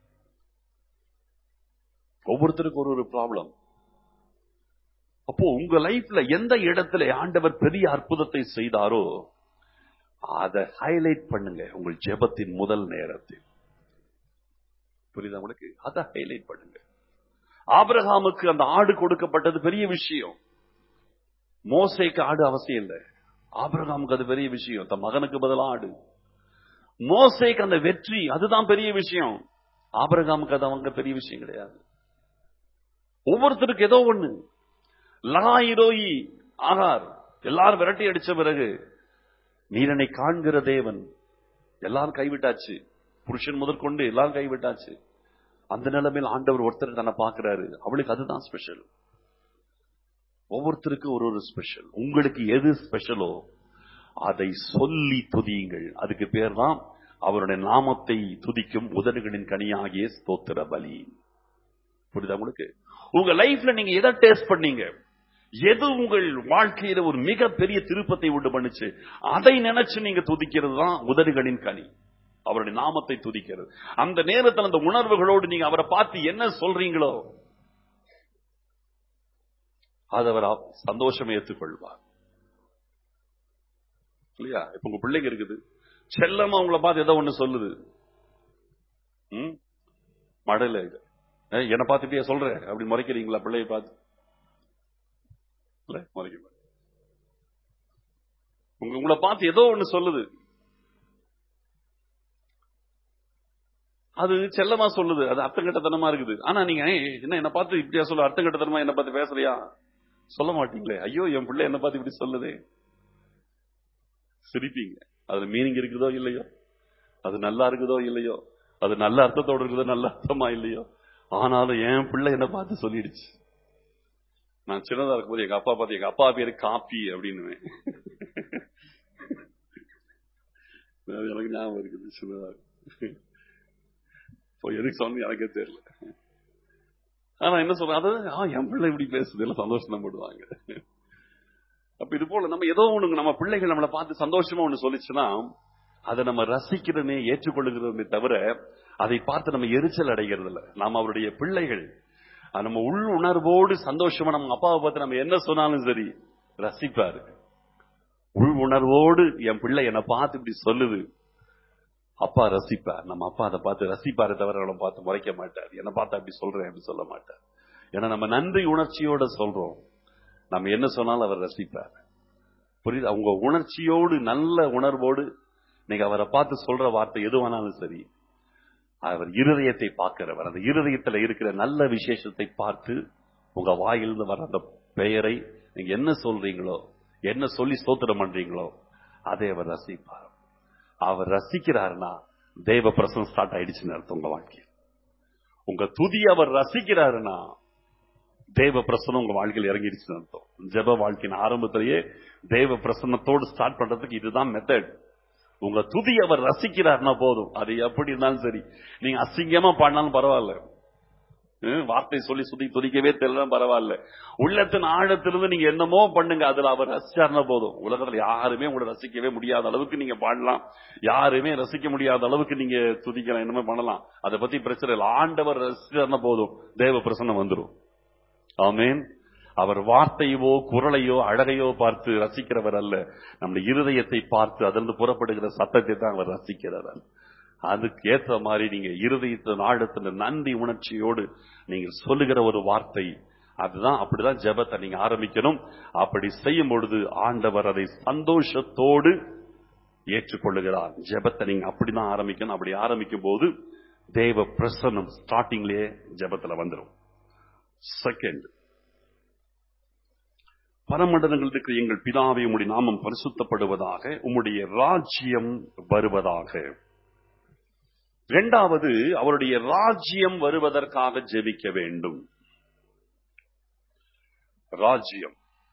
ஒவ்வொருத்தருக்கும் ஒரு ஒரு ப்ராப்ளம் அப்போ உங்க லைஃப்ல எந்த இடத்துல ஆண்டவர் பெரிய அற்புதத்தை செய்தாரோ அதை ஹைலைட் பண்ணுங்க உங்கள் ஜெபத்தின் முதல் நேரத்தில் புரியுதா உங்களுக்கு அதை ஹைலைட் பண்ணுங்க ஆபிரகாமுக்கு அந்த ஆடு கொடுக்கப்பட்டது பெரிய விஷயம் மோசைக்கு ஆடு அவசியம் இல்லை ஆபிரகாமுக்கு அது பெரிய விஷயம் தன் மகனுக்கு பதிலா ஆடு மோசைக்கு அந்த வெற்றி அதுதான் பெரிய விஷயம் ஆபிரகாமுக்கு அது அவங்க பெரிய விஷயம் கிடையாது ஒவ்வொருத்தருக்கு ஏதோ ஒண்ணு லகாயிரோயி ஆகார் எல்லாரும் விரட்டி அடிச்ச பிறகு நீர் என்னை காண்கிற தேவன் எல்லாரும் கைவிட்டாச்சு புருஷன் முதற்கொண்டு எல்லாரும் கைவிட்டாச்சு அந்த நிலைமையில் ஆண்டவர் ஒருத்தர் தன்னை பார்க்கிறாரு அவளுக்கு அதுதான் ஸ்பெஷல் ஒவ்வொருத்தருக்கும் ஒரு ஒரு ஸ்பெஷல் உங்களுக்கு எது ஸ்பெஷலோ அதை சொல்லி துதியுங்கள் அதுக்கு பேர் தான் அவருடைய நாமத்தை துதிக்கும் உதடுகளின் கனியாகிய ஸ்தோத்திர பலி புரியுதா உங்களுக்கு உங்க லைஃப்ல நீங்க எதை டேஸ்ட் பண்ணீங்க எது உங்கள் வாழ்க்கையில ஒரு மிகப்பெரிய திருப்பத்தை உண்டு பண்ணுச்சு அதை நினைச்சு நீங்க துதிக்கிறது தான் உதடுகளின் கனி அவருடைய நாமத்தை துதிக்கிறது அந்த நேரத்தில் அந்த உணர்வுகளோடு நீங்க அவரை பார்த்து என்ன சொல்றீங்களோ அதை அவர் சந்தோஷம் ஏற்றுக்கொள்வார் இல்லையா இப்ப உங்க பிள்ளைங்க இருக்குது செல்லமா உங்களை பார்த்து ஏதோ ஒண்ணு சொல்லுது ம் மழையில இது ஏய், என்னை பார்த்து இப்படியா சொல்ற அப்படி முறைக்கிறீங்களா பிள்ளைய பார்த்து இல்ல முறைக்க மாட்டேன். உங்க உங்களை பார்த்து ஏதோ ஒண்ணு சொல்லுது அது செல்லமா சொல்லுது அது அர்த்தங்கட்டத்தனமா இருக்குது ஆனா நீங்க ஏய், என்ன என்ன பார்த்து இப்படியா சொல்ல அர்த்தங்கட்டத்தனமா என்ன பார்த்து பேசுறியா சொல்ல மாட்டீங்களே ஐயோ என் பிள்ளை என்ன பார்த்து இப்படி சொல்லுதே சிரிப்பீங்க அதுல மீனிங் இருக்குதோ இல்லையோ அது நல்லா இருக்குதோ இல்லையோ அது நல்ல அர்த்தத்தோட இருக்குதோ நல்ல அர்த்தமா இல்லையோ ஆனாலும் என் பிள்ளை என்ன பார்த்து சொல்லிடுச்சு நான் சின்னதா இருக்கும்போது எங்க அப்பா பார்த்து எங்க அப்பா பேரு காப்பி அப்படின்னுவேன் அது எனக்கு ஞாபகம் இருக்குது சின்னதா இருக்கு. இப்போ எதுக்கு சொன்ன எனக்கே தெரியல ஆனா என்ன சொல்றேன் அது ஆ, என் பிள்ளை இப்படி பேசுது எல்லாம் சந்தோஷம் படுவாங்க அப்ப இது போல நம்ம ஏதோ ஒண்ணு நம்ம பிள்ளைகள் நம்மளை பார்த்து சந்தோஷமா ஒண்ணு சொல்லிச்சுன்னா அதை நம்ம ரசிக்கிறனே ஏற்றுக்கொள்கிறோமே தவிர அதை பார்த்து நம்ம எரிச்சல் அடைகிறது இல்ல நாம் அவருடைய பிள்ளைகள் அது நம்ம உள் உணர்வோடு சந்தோஷமா நம்ம அப்பாவை பார்த்து நம்ம என்ன சொன்னாலும் சரி ரசிப்பாரு உள் உணர்வோடு என் பிள்ளை என்னை பார்த்து இப்படி சொல்லுது அப்பா ரசிப்பார் நம்ம அப்பா அதை பார்த்து ரசிப்பாரு தவிர அவனை பார்த்து முறைக்க மாட்டார் என்னை பார்த்து அப்படி சொல்றேன் அப்படி சொல்ல மாட்டார் ஏன்னா நம்ம நன்றி உணர்ச்சியோட சொல்றோம் நம்ம என்ன சொன்னாலும் அவர் ரசிப்பார் புரியுது உங்க உணர்ச்சியோடு நல்ல உணர்வோடு நீங்க அவரை பார்த்து சொல்ற வார்த்தை எதுவானாலும் சரி அவர் இருதயத்தை பார்க்கிறவர் அந்த இருதயத்துல இருக்கிற நல்ல விசேஷத்தை பார்த்து உங்க வாயிலிருந்து வர அந்த பெயரை நீங்க என்ன சொல்றீங்களோ என்ன சொல்லி ஸ்தோத்திரம் பண்றீங்களோ அதை அவர் ரசிப்பார் அவர் ரசிக்கிறாருன்னா தேவ பிரசனம் ஸ்டார்ட் ஆயிடுச்சுன்னு அர்த்தம் உங்க வாழ்க்கையில் உங்க துதி அவர் ரசிக்கிறாருன்னா தேவ பிரசனம் உங்க வாழ்க்கையில் இறங்கிடுச்சுன்னு அர்த்தம் ஜெப வாழ்க்கையின் ஆரம்பத்திலேயே தேவ பிரசன்னத்தோடு ஸ்டார்ட் பண்றதுக்கு இதுதான் மெத்தட் உங்க துதி அவர் ரசிக்கிறார்னா போதும் அது எப்படி இருந்தாலும் சரி நீங்க அசிங்கமா பாடினாலும் பரவாயில்ல ஹம், வார்த்தை சொல்லி சுதி துதிக்கவே தெரியல பரவாயில்ல உள்ளத்தின் ஆழத்திலிருந்து நீங்க என்னமோ பண்ணுங்க அதுல அவர் ரசிச்சார்னா போதும் உலகத்துல யாருமே உங்களை ரசிக்கவே முடியாத அளவுக்கு நீங்க பாடலாம் யாருமே ரசிக்க முடியாத அளவுக்கு நீங்க துதிக்கலாம் என்னமோ பண்ணலாம் அதை பத்தி பிரச்சனை இல்லை ஆண்டவர் ரசிச்சார்னா போதும் தேவ பிரசன்னம் வந்துரும் ஆமென் அவர் வார்த்தையோ குரலையோ அழகையோ பார்த்து ரசிக்கிறவர் அல்ல நம்முடைய இருதயத்தை பார்த்து அதிலிருந்து புறப்படுகிற சத்தத்தை தான் அவர் ரசிக்கிறார் அதுக்கு ஏற்ற மாதிரி நீங்க இருதயத்தின் ஆழத்துல நன்றி உணர்ச்சியோடு நீங்கள் சொல்லுகிற ஒரு வார்த்தை அதுதான் அப்படிதான் ஜெபத்தை நீங்க ஆரம்பிக்கணும் அப்படி செய்யும் பொழுது ஆண்டவர் அதை சந்தோஷத்தோடு ஏற்றுக்கொள்ளுகிறார் ஜெபத்தை நீங்க அப்படிதான் ஆரம்பிக்கணும் அப்படி ஆரம்பிக்கும் போது தேவ பிரசன்னம் ஸ்டார்டிங்லயே ஜெபத்துல வந்துடும் செகண்ட் பரமண்டலங்கள் இருக்கிற எங்கள் பிதாவை உம்முடைய நாமம் பரிசுத்தப்படுவதாக உம்முடைய ராஜ்யம் வருவதாக இரண்டாவது அவருடைய ராஜ்யம் வருவதற்காக ஜெபிக்க வேண்டும் ராஜ்யம்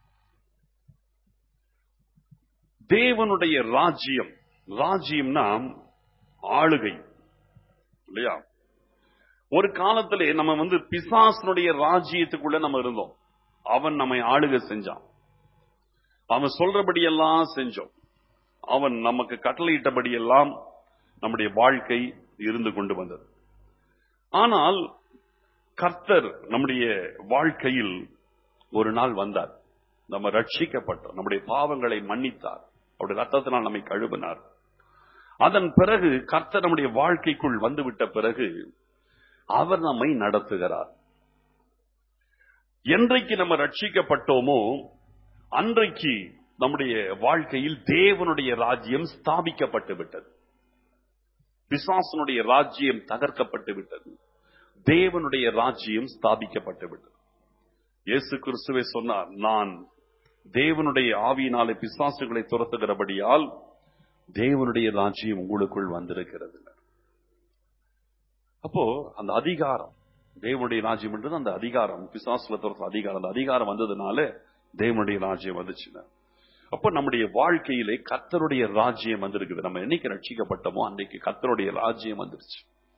தேவனுடைய ராஜ்யம் ராஜ்யம்னா ஆளுகை இல்லையா ஒரு காலத்திலே நம்ம வந்து பிசாசனுடைய ராஜ்யத்துக்குள்ள நம்ம இருந்தோம் அவன் நம்மை ஆளுகை செஞ்சான் அவன் சொல்றபடியெல்லாம் செஞ்சோம் அவன் நமக்கு கட்டளையிட்டபடியெல்லாம் நம்முடைய வாழ்க்கை இருந்து கொண்டு வந்தது ஆனால் கர்த்தர் நம்முடைய வாழ்க்கையில் ஒரு நாள் வந்தார் நம்ம ரட்சிக்கப்பட்டோம் நம்முடைய பாவங்களை மன்னித்தார் அவருடைய ரத்தத்தினால் நம்மை கழுவினார் அதன் பிறகு கர்த்தர் நம்முடைய வாழ்க்கைக்குள் வந்துவிட்ட பிறகு அவர் நம்மை நடத்துகிறார் என்றைக்கு நம்ம ரட்சிக்கப்பட்டோமோ அன்றைக்கு நம்முடைய வாழ்க்கையில் தேவனுடைய ராஜ்யம் ஸ்தாபிக்கப்பட்டு விட்டது பிசாசனுடைய ராஜ்யம் தகர்க்கப்பட்டு விட்டது தேவனுடைய ராஜ்யம் ஸ்தாபிக்கப்பட்டு விட்டது இயேசு கிறிஸ்துவே சொன்னார் நான் தேவனுடைய ஆவியினாலே பிசாசுகளை துரத்துகிறபடியால் தேவனுடைய ராஜ்யம் உங்களுக்குள் வந்திருக்கிறது அப்போ அந்த அதிகாரம் தேவனுடைய ராஜ்யம் என்றது அந்த அதிகாரம் பிசாசுல துரத்த அதிகாரம் அந்த அதிகாரம் வந்ததுனால தேவனுடைய ராஜ்யம் வந்துச்சுங்க அப்ப நம்முடைய வாழ்க்கையிலே கர்த்தருடைய ராஜ்யம் வந்திருக்குது நம்ம என்னைக்கு ரட்சிக்கப்பட்டோமோ அன்னைக்கு கர்த்தருடைய ராஜ்யம் வந்துருச்சு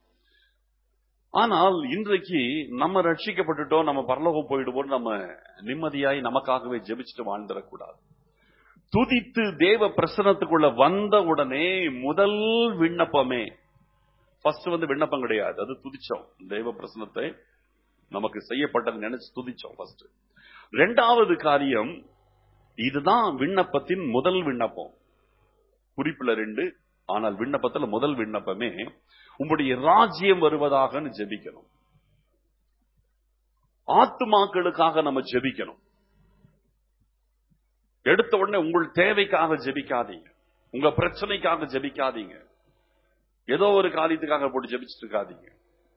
ஆனால் இன்றைக்கு நம்ம ரட்சிக்கப்பட்டுட்டோம் நம்ம பரலோகம் போயிடுவோம் நம்ம நிம்மதியாய் நமக்காகவே ஜெபிச்சுட்டு வாழ்ந்துடக்கூடாது துதித்து தேவ பிரசனத்துக்குள்ள வந்த உடனே முதல் விண்ணப்பமே ஃபர்ஸ்ட் வந்து விண்ணப்பம் கிடையாது அது துதிச்சோம் தேவ பிரசனத்தை நமக்கு செய்யப்பட்டது நினைச்சு துதிச்சோம் ஃபர்ஸ்ட் ரெண்டாவது காரியம் இதுதான் விண்ணப்பத்தின் முதல் விண்ணப்பம் குறிப்புல ரெண்டு ஆனால் விண்ணப்பத்துல முதல் விண்ணப்பமே உங்களுடைய ராஜ்யம் வருவதாகன்னு ஜெபிக்கணும் ஆத்துமாக்களுக்காக நம்ம ஜெபிக்கணும் எடுத்த உடனே உங்கள் தேவைக்காக ஜெபிக்காதீங்க உங்க பிரச்சனைக்காக ஜெபிக்காதீங்க ஏதோ ஒரு காரியத்துக்காக போட்டு ஜெபிச்சுட்டு இருக்காதீங்க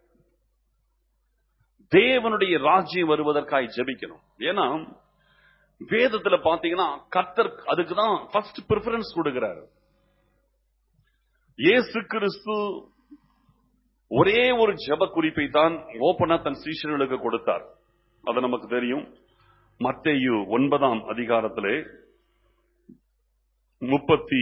தேவனுடைய ராஜ்யம் வருவதற்காக ஜெபிக்கணும் ஏன்னா வேதத்துல பாத்தீங்கன்னா கர்த்தர் அதுக்கு தான் ஃபர்ஸ்ட் ப்ரிஃபரன்ஸ் கொடுக்கிறாரு இயேசு கிறிஸ்து ஒரே ஒரு ஜெப குறிப்பை தான் ஓபனா தன் சீஷர்களுக்கு கொடுத்தார் அது நமக்கு தெரியும் மத்தேயு ஒன்பதாம் அதிகாரத்திலே முப்பத்தி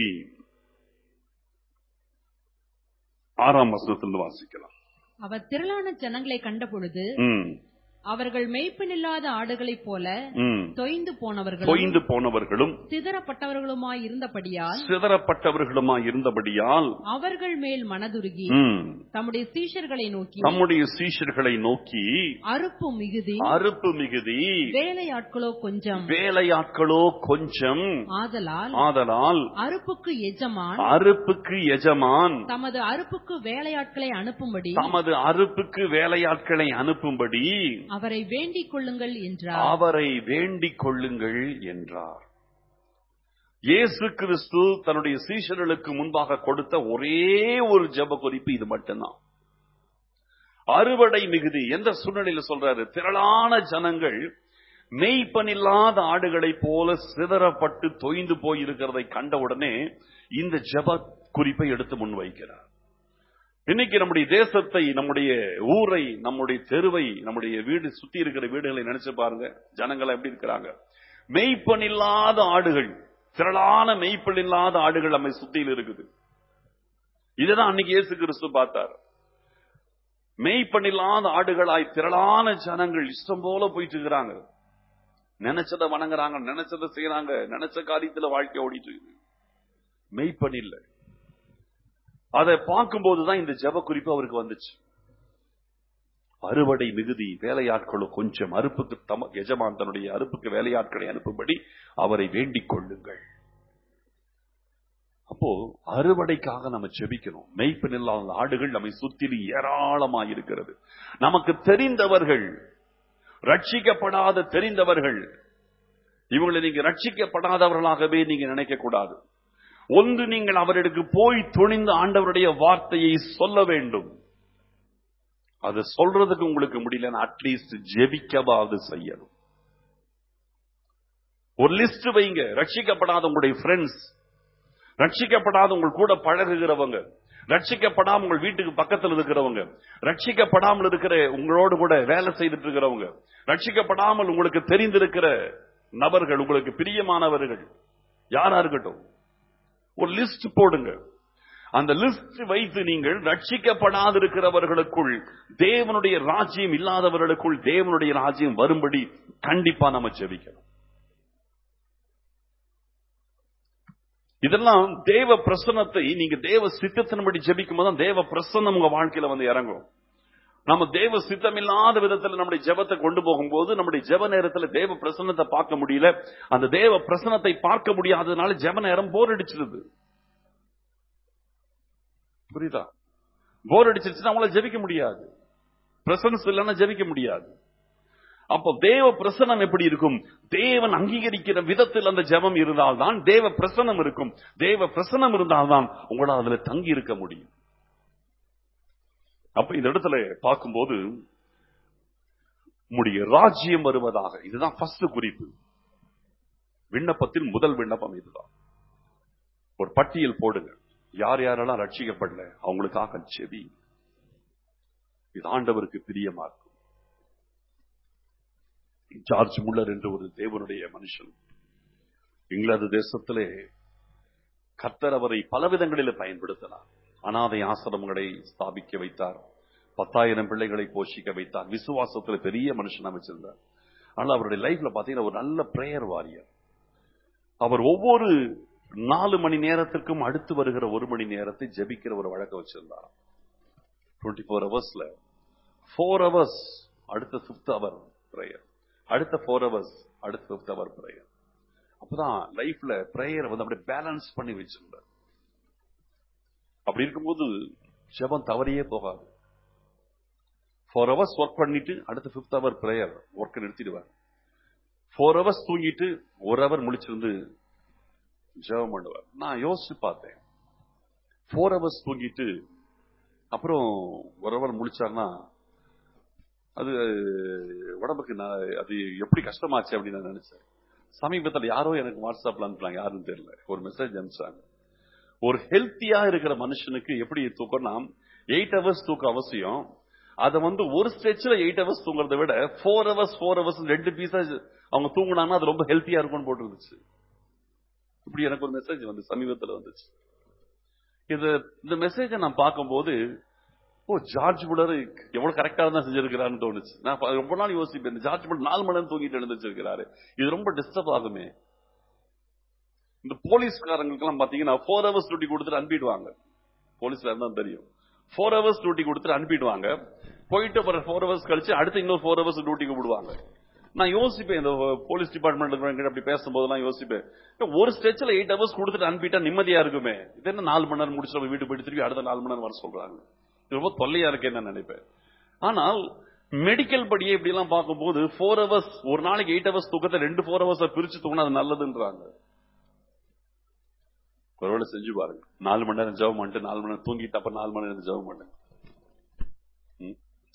ஆறாம் வசனத்திலிருந்து வாசிக்கலாம் அவர் திரளான ஜனங்களை கண்டபொழுது ம், அவர்கள் மேய்ப்பனில்லாத ஆடுகளைப் போல ம். தொய்ந்து போனவர்களும் தொய்ந்து போனவர்களும் சிதறப்பட்டவர்களுமாய் இருந்தபடியால் சிதறப்பட்டவர்களுமாய் இருந்தபடியால் அவர்கள் மேல் மனதுருகி ம், தம்முடைய சீஷர்களை நோக்கி தம்முடைய சீஷர்களை நோக்கி அறுப்பு மிகுதி அறுப்பு மிகுதி வேலையாட்களோ கொஞ்சம் வேலையாட்களோ கொஞ்சம் ஆதலால் ஆதலால் அறுப்புக்கு எஜமான் அறுப்புக்கு எஜமான் தமது அறுப்புக்கு வேலையாட்களை அனுப்பும்படி தமது அறுப்புக்கு வேலையாட்களை அனுப்பும்படி அவரை வேண்டிக் கொள்ளுங்கள் என்றார் அவரை வேண்டிக் கொள்ளுங்கள் என்றார் இயேசு கிறிஸ்து தன்னுடைய சீஷர்களுக்கு முன்பாக கொடுத்த ஒரே ஒரு ஜெப குறிப்பு இது மட்டும்தான் அறுவடை மிகுதி எந்த சூழ்நிலையில சொல்றாரு திரளான ஜனங்கள் மெய்ப்பனில்லாத ஆடுகளைப் போல சிதறப்பட்டு தொய்ந்து போய் இருக்கிறதை கண்ட உடனே இந்த ஜெப குறிப்பை எடுத்து முன்வைக்கிறார் இன்னைக்கு நம்முடைய தேசத்தை நம்முடைய ஊரை நம்முடைய தெருவை நம்முடைய வீடு சுத்தி இருக்கிற வீடுகளை நினைச்சு பாருங்க ஜனங்கள் எப்படி இருக்கிறாங்க மெய்ப்பன் இல்லாத ஆடுகள் திரளான மெய்ப்பன் இல்லாத ஆடுகள் நம்மை சுத்தியில் இருக்குது இதுதான் அன்னைக்கு இயேசு கிறிஸ்து பார்த்தார் மெய்ப்பண்ணில்லாத ஆடுகளாய் திரளான ஜனங்கள் இஷ்டம் போல போயிட்டு இருக்கிறாங்க நினைச்சதை வணங்குறாங்க நினைச்சதை செய்யறாங்க நினைச்ச காரியத்துல வாழ்க்கை ஓடிட்டு இருக்கு மெய்ப்பண் இல்ல அதை பார்க்கும்போதுதான் இந்த ஜெப குறிப்பு அவருக்கு வந்துச்சு அறுவடை மிகுதி வேலையாட்களும் கொஞ்சம் அறுப்புக்கு தம எஜமான் தன்னுடைய அறுப்புக்கு வேலையாட்களை அனுப்பும்படி அவரை வேண்டிக் கொள்ளுங்கள் அப்போ அறுவடைக்காக நம்ம ஜெபிக்கணும் மெய்ப்பன் இல்லாத ஆடுகள் நம்மை சுற்றிலும் ஏராளமாக இருக்கிறது நமக்கு தெரிந்தவர்கள் ரட்சிக்கப்படாத தெரிந்தவர்கள் இவங்களை நீங்க ரட்சிக்கப்படாதவர்களாகவே நீங்க நினைக்க கூடாது ஒன்று நீங்கள் அவர்களுக்கு போய் துணிந்து ஆண்டவருடைய வார்த்தையை சொல்ல வேண்டும் அதை சொல்றதுக்கு உங்களுக்கு முடியலன்னா அட்லீஸ்ட் ஜெபிக்கவாவது செய்யணும் ஒரு லிஸ்ட் வைங்க ரட்சிக்கப்படாத உங்களுடைய ஃப்ரெண்ட்ஸ் ரட்சிக்கப்படாத உங்கள் கூட பழகுகிறவங்க ரட்சிக்கப்படாம உங்கள் வீட்டுக்கு பக்கத்தில் இருக்கிறவங்க ரட்சிக்கப்படாமல் இருக்கிற உங்களோடு கூட வேலை செய்துட்டு இருக்கிறவங்க ரட்சிக்கப்படாமல் உங்களுக்கு தெரிந்திருக்கிற நபர்கள் உங்களுக்கு பிரியமானவர்கள் யாரா இருக்கட்டும் ஒரு லிஸ்ட் போடுங்க அந்த லிஸ்ட் வைத்து நீங்கள் ரட்சிக்கப்படாதிருக்கிறவர்களுக்குள் தேவனுடைய ராஜ்யம் இல்லாதவர்களுக்குள் தேவனுடைய ராஜ்யம் வரும்படி கண்டிப்பா நம்ம ஜெபிக்கணும் இதெல்லாம் தேவ பிரசன்னத்தை நீங்க தேவ சித்தத்தின்படி ஜெபிக்கும் போது தேவ பிரசன்னம் உங்க வாழ்க்கையில வந்து இறங்கும் நம்ம தேவ சித்தம் இல்லாத விதத்துல நம்முடைய ஜெபத்தை கொண்டு போகும்போது நம்முடைய ஜெப நேரத்துல தேவ பிரசன்னத்தை பார்க்க முடியல அந்த தேவ பிரசன்னத்தை பார்க்க முடியாததுனால ஜெப நேரம் போர் அடிச்சிருது புரியுதா போர் அடிச்சிருச்சுன்னா அவங்கள ஜெபிக்க முடியாது பிரசன்ஸ் இல்லைன்னா ஜெபிக்க முடியாது அப்போ தேவ பிரசனம் எப்படி இருக்கும் தேவன் அங்கீகரிக்கிற விதத்தில் அந்த ஜெபம் இருந்தால்தான் தேவ பிரசனம் இருக்கும் தேவ பிரசனம் இருந்தால்தான் உங்களால் அதுல தங்கி இருக்க முடியும் அப்ப இந்த இடத்துல பார்க்கும்போது உம்முடைய ராஜ்யம் வருவதாக இதுதான் ஃபர்ஸ்ட் குறிப்பு விண்ணப்பத்தின் முதல் விண்ணப்பம் இதுதான் ஒரு பட்டியல் போடுங்க யார் யாரெல்லாம் ரட்சிக்கப்படல அவங்களுக்காக செவி இது ஆண்டவருக்கு பிரியமா இருக்கும் ஜார்ஜ் முல்லர் என்று ஒரு தேவனுடைய மனுஷன் இங்கிலாந்து தேசத்திலே கர்த்தர் அவரை பலவிதங்களில் பயன்படுத்தினார் அனாதை ஆசிரமங்களை ஸ்தாபிக்க வைத்தார் பத்தாயிரம் பிள்ளைகளை போஷிக்க வைத்தார் விசுவாசத்துல பெரிய மனுஷனா வச்சிருந்தார் ஆனால் அவருடைய லைஃப்ல பாத்தீங்கன்னா ஒரு நல்ல பிரேயர் வாரியர் அவர் ஒவ்வொரு நாலு மணி நேரத்திற்கும் அடுத்து வருகிற ஒரு மணி நேரத்தை ஜெபிக்கிற ஒரு வழக்கம் வச்சிருந்தார் டுவெண்ட்டி ஃபோர் ஹவர்ஸ்ல ஃபோர் ஹவர்ஸ் அடுத்த ஃபிஃப்த் அவர் பிரேயர் அடுத்த ஃபோர் ஹவர்ஸ் அடுத்த ஃபிஃப்த் அவர் பிரேயர் அப்பதான் லைஃப்ல பிரேயர் வந்து அப்படியே பேலன்ஸ் பண்ணி வச்சிருந்தார் அப்படி இருக்கும்போது ஜெபம் தவறியே போகாது ஃபோர் ஹவர்ஸ் ஒர்க் பண்ணிட்டு அடுத்த ஃபிஃப்த் அவர் பிரேயர் ஒர்க் நிறுத்திடுவார் ஃபோர் ஹவர்ஸ் தூங்கிட்டு ஒரு ஹவர் முழிச்சிருந்து ஜெபம் பண்ணுவார் நான் யோசிச்சு பார்த்தேன் ஃபோர் ஹவர்ஸ் தூங்கிட்டு அப்புறம் ஒரு ஹவர் முழிச்சார்னா அது உடம்புக்கு நான் அது எப்படி கஷ்டமாச்சு அப்படின்னு நான் நினைச்சேன் சமீபத்தில் யாரோ எனக்கு வாட்ஸ்அப்ல அனுப்புறாங்க யாருன்னு தெரியல ஒரு மெசேஜ் அனுப்பிச்சாங்க ஒரு ஹெல்த்தியா இருக்கிற மனுஷனுக்கு எப்படி தூக்கம்னா எயிட் ஹவர்ஸ் தூக்கம் அவசியம் அதை வந்து ஒரு ஸ்ட்ரெச்சில் எயிட் ஹவர்ஸ் தூங்குறதை விட ஃபோர் ஹவர்ஸ் ஃபோர் ஹவர்ஸ் ரெண்டு பீஸா அவங்க தூங்குனாங்கன்னா அது ரொம்ப ஹெல்த்தியா இருக்கும்னு போட்டுருந்துச்சு இப்படி எனக்கு ஒரு மெசேஜ் வந்து சமீபத்தில் வந்துச்சு இது இந்த மெசேஜை நான் பார்க்கும்போது ஓ ஜார்ஜ் புலர் எவ்வளவு கரெக்டா தான் செஞ்சிருக்கிறான்னு தோணுச்சு நான் ப- ரொம்ப நாள் யோசிப்பேன் இந்த ஜார்ஜ் புலர் நாலு மணி நேரம் தூங்கிட்டு எழுந்திருச்சிருக்கிறாரு இது ரொம்ப டிஸ்டர்ப் ஆகுமே இந்த போலீஸ்காரங்களுக்கு எல்லாம் பாத்தீங்கன்னா ஃபோர் ஹவர்ஸ் டியூட்டி கொடுத்துட்டு அனுப்பிடுவாங்க போலீஸ்ல இருந்தா தெரியும் ஃபோர் ஹவர்ஸ் டியூட்டி கொடுத்துட்டு அனுப்பிடுவாங்க போயிட்டு அப்புறம் ஃபோர் ஹவர்ஸ் கழிச்சு அடுத்து இன்னொரு ஃபோர் ஹவர்ஸ் டியூட்டிக்கு விடுவாங்க நான் யோசிப்பேன் இந்த போலீஸ் டிபார்ட்மெண்ட் அப்படி பேசும்போதெல்லாம் யோசிப்பேன் ஏன் ஒரு ஸ்ட்ரெச்சில் எயிட் ஹவர்ஸ் கொடுத்துட்டு அனுப்பிட்டா நிம்மதியா இருக்குமே இது என்ன நாலு மணி நேரம் முடிச்சு நம்ம வீட்டுக்கு போயிட்டு திருப்பி அடுத்த நாலு மணி நேரம் வர சொல்றாங்க இது ரொம்ப தொல்லையா இருக்கேன்னு நான் நினைப்பேன் ஆனால் மெடிக்கல் படியே இப்படி எல்லாம் பார்க்கும்போது ஃபோர் ஹவர்ஸ் ஒரு நாளைக்கு எயிட் ஹவர்ஸ் தூக்கத்தை ரெண்டு ஃபோர் ஹவர்ஸ் பிரிச்சு தூங்கினா அது நல்லதுன்றாங்க ஒருவேளை செஞ்சு பாருங்க நாலு மணி நேரம் ஜெபம் பண்ணிட்டு நாலு மணி நேரம் தூங்கிட்டு அப்ப நாலு மணி நேரம் ஜெபம் பண்ணுங்க ம்?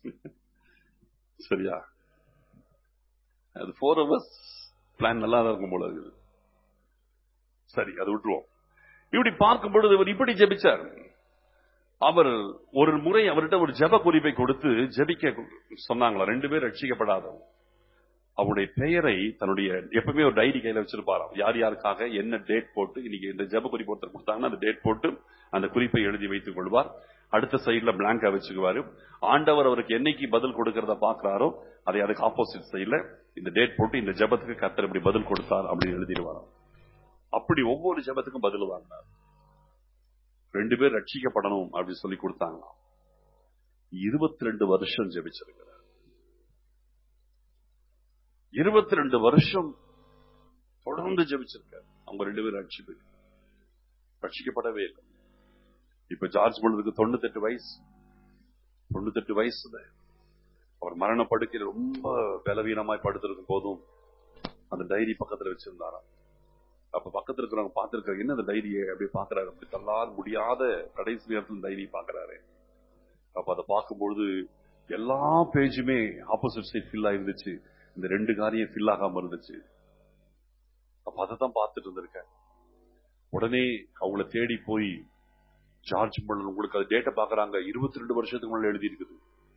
சரியா அது ஃபோர் ஹவர்ஸ் பிளான் நல்லா தான் இருக்கும் போல இருக்குது சரி அது விட்டுருவோம் இப்படி பார்க்கும் பொழுது இவர் இப்படி ஜெபிச்சார் அவர் ஒரு முறை அவர்கிட்ட ஒரு ஜெப குறிப்பை கொடுத்து ஜெபிக்க சொன்னாங்களா ரெண்டு பேர் ரட்சிக்கப்படாதவங்க அவருடைய பெயரை தன்னுடைய எப்பவுமே ஒரு டைரி கையில வச்சிருப்பாராம் யார் யாருக்காக என்ன டேட் போட்டு இன்னைக்கு இந்த ஜெப குறிப்பு ஒருத்தர் கொடுத்தாங்கன்னா அந்த டேட் போட்டு அந்த குறிப்பை எழுதி வைத்துக் கொள்வார் அடுத்த சைடுல பிளாங்கா வச்சுக்குவாரு ஆண்டவர் அவருக்கு என்னைக்கு பதில் கொடுக்கறத பாக்குறாரோ அதை அதுக்கு ஆப்போசிட் சைடுல இந்த டேட் போட்டு இந்த ஜெபத்துக்கு கர்த்தர் இப்படி பதில் கொடுத்தார் அப்படின்னு எழுதிடுவாராம் அப்படி ஒவ்வொரு ஜெபத்துக்கும் பதில் வாங்கினார் ரெண்டு பேர் ரட்சிக்கப்படணும் அப்படின்னு சொல்லி கொடுத்தாங்களாம் இருபத்தி ரெண்டு வருஷம் ஜெபிச்சிருக்கிறார் இருபத்தி ரெண்டு வருஷம் தொடர்ந்து ஜெபிச்சிருக்காரு அவங்க ரெண்டு பேரும் ரட்சிப்பு ரட்சிக்கப்படவே இல்லை இப்ப ஜார்ஜ் முழுதுக்கு தொண்ணூத்தெட்டு வயசு தொண்ணூத்தெட்டு வயசுல அவர் மரண படுக்கையில் ரொம்ப பலவீனமாய் படுத்திருக்கும் போதும் அந்த டைரி பக்கத்துல வச்சிருந்தாராம் அப்ப பக்கத்துல இருக்கிறவங்க பார்த்திருக்காங்க என்ன அந்த டைரியை அப்படி பாக்குறாரு அப்படி தள்ளார் முடியாத கடைசி நேரத்தில் டைரி பாக்குறாரு அப்ப அதை பார்க்கும்பொழுது எல்லா பேஜுமே ஆப்போசிட் சைட் ஃபில் ஆயிருந்துச்சு இந்த ரெண்டு காரியம் ஃபில் ஆகாம இருந்துச்சு அப்ப அதை தான் பார்த்துட்டு இருந்திருக்கேன் உடனே அவங்கள தேடி போய் ஜார்ஜ் பண்ண உங்களுக்கு அது டேட்டை பாக்குறாங்க இருபத்தி ரெண்டு வருஷத்துக்கு முன்னாடி எழுதி இருக்குது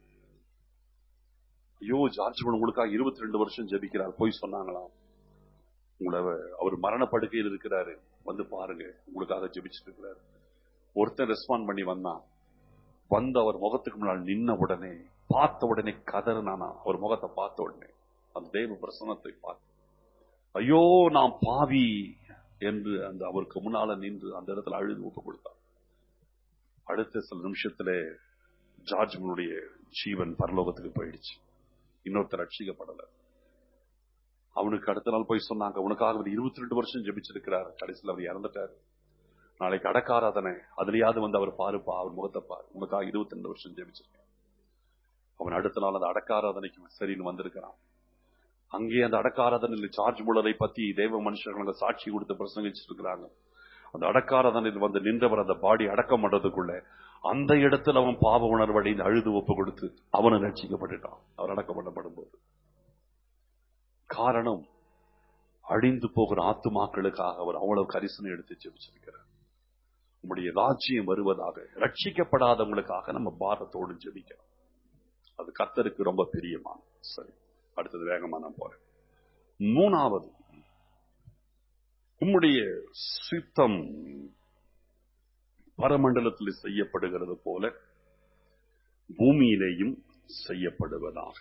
ஐயோ ஜார்ஜ் பண்ண உங்களுக்காக இருபத்தி ரெண்டு வருஷம் ஜெபிக்கிறார் போய் சொன்னாங்களாம் உங்களை அவர் மரண படுக்கையில் இருக்கிறாரு வந்து பாருங்க உங்களுக்காக ஜெபிச்சுட்டு இருக்கிறாரு ஒருத்தன் ரெஸ்பாண்ட் பண்ணி வந்தான் வந்து அவர் முகத்துக்கு முன்னால் நின்ன உடனே பார்த்த உடனே கதறினானா அவர் முகத்தை பார்த்த உடனே அந்த தெய்வ பிரசனத்தை பார்த்து ஐயோ நான் பாவி என்று அந்த அவருக்கு முன்னால நின்று அந்த இடத்துல அழுது ஒப்பு கொடுத்தார் அடுத்த சில நிமிஷத்துல ஜார்ஜ்மனுடைய ஜீவன் பரலோகத்துக்கு போயிடுச்சு இன்னொருத்தர் ரட்சிக்கப்படல அவனுக்கு அடுத்த நாள் போய் சொன்னாங்க உனக்காக அவர் இருபத்தி ரெண்டு வருஷம் ஜெபிச்சிருக்கிறார் கடைசியில் அவர் இறந்துட்டார் நாளைக்கு அடக்காராதனை அதுலயாவது வந்து அவர் பாருப்பா அவர் முகத்தை பாரு உனக்காக இருபத்தி ரெண்டு வருஷம் ஜெபிச்சிருக்கார் அவன் அடுத்த நாள் அந்த அடக்காராதனைக்கு சரின்னு வந்திருக்கிறான் அங்கே அந்த அடக்காராதனையில் சார்ஜ் முள்ளரை பத்தி தேவ மனுஷர்கள் சாட்சி கொடுத்து பிரசங்கிச்சிட்டு இருக்கிறாங்க அந்த அடக்காராதனையில் வந்து நின்றவர் அந்த பாடி அடக்கம் பண்றதுக்குள்ள அந்த இடத்துல அவன் பாவ உணர்வடைந்து அழுது ஒப்பு கொடுத்து அவனை ரட்சிக்கப்பட்டுட்டான் அவர் அடக்கம் பண்ணப்படும் போது காரணம் அழிந்து போகிற ஆத்துமாக்களுக்காக அவர் அவ்வளவு கரிசனை எடுத்து ஜெபிச்சிருக்கிறார் உங்களுடைய ராஜ்யம் வருவதாக ரட்சிக்கப்படாதவங்களுக்காக நம்ம பாரத்தோடு ஜெபிக்கிறோம் அது கத்தருக்கு ரொம்ப பிரியமான சரி அடுத்தது வேகமா நான் போறேன் மூணாவது உம்முடைய சித்தம் பரமண்டலத்தில் செய்யப்படுகிறது போல பூமியிலேயும் செய்யப்படுவதாக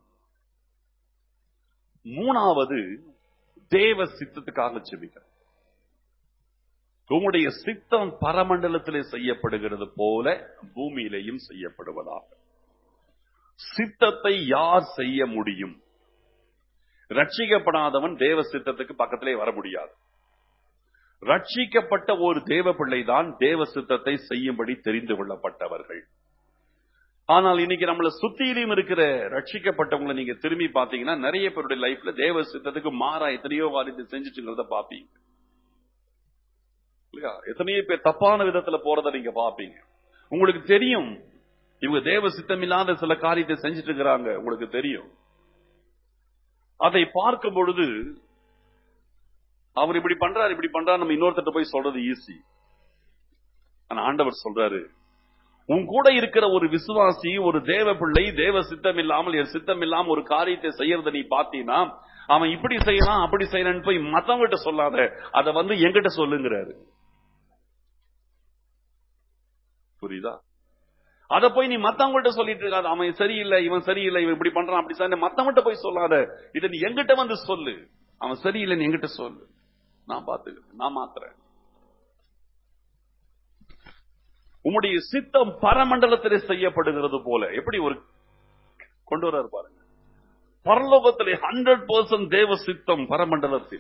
மூணாவது தேவ சித்தத்துக்காக செபிக்கிறோம் உம்முடைய சித்தம் பரமண்டலத்திலே செய்யப்படுகிறது போல பூமியிலேயும் செய்யப்படுவதாக சித்தத்தை யார் செய்ய முடியும் ரட்சிக்கப்படாதவன் தேவ சித்தத்துக்கு பக்கத்திலே வர முடியாது ரட்சிக்கப்பட்ட ஒரு தேவ பிள்ளைதான் தேவ சித்தத்தை செய்யும்படி தெரிந்து கொள்ளப்பட்டவர்கள் ஆனால் இன்னைக்கு நம்மள சுத்தியிலும் இருக்கிற ரட்சிக்கப்பட்டவங்களை நீங்க திரும்பி பாத்தீங்கன்னா நிறைய பேருடைய லைஃப்ல தேவ சித்தத்துக்கு மாறா எத்தனையோ காரியத்தை செஞ்சுட்டுங்கிறத பாப்பீங்க இல்லையா எத்தனையோ பேர் தப்பான விதத்துல போறதை நீங்க பாப்பீங்க உங்களுக்கு தெரியும் இவங்க தேவ சித்தம் இல்லாத சில காரியத்தை செஞ்சுட்டு இருக்கிறாங்க உங்களுக்கு தெரியும் அதை பார்க்கும் பொழுது அவர் இப்படி பண்றாரு இப்படி பண்றாரு நம்ம இன்னொருத்தட்ட போய் சொல்றது ஈஸி ஆனா ஆண்டவர் சொல்றாரு உன் கூட இருக்கிற ஒரு விசுவாசி ஒரு தேவ பிள்ளை தேவ சித்தம் இல்லாமல் என் சித்தம் இல்லாம ஒரு காரியத்தை செய்யறத நீ பாத்தீங்கன்னா அவன் இப்படி செய்யலாம் அப்படி செய்யலான்னு போய் மத்தவங்கிட்ட சொல்லாத அதை வந்து எங்கிட்ட சொல்லுங்கிறாரு புரியுதா அத போய் நீ மத்தவங்கள்ட்ட சொல்லிட்டு இருக்காது அவன் சரியில்லை இவன் சரியில்லை இவன் இப்படி பண்றான் அப்படி செய்ய மத்தவங்கிட்ட போய் சொல்லாத இதை நீ எங்கிட்ட வந்து சொல்லு அவன் சரியில்லைன்னு எங்கிட்ட சொல்லு நான் பாத்துக்கிறேன் நான் மாத்துறேன் உம்முடைய சித்தம் பரமண்டலத்திலே செய்யப்படுகிறது போல எப்படி ஒரு கொண்டு வர்றாரு பாருங்க பரலோகத்திலே ஹண்ட்ரட் பர்சன்ட் தேவ சித்தம் பரமண்டலத்தில்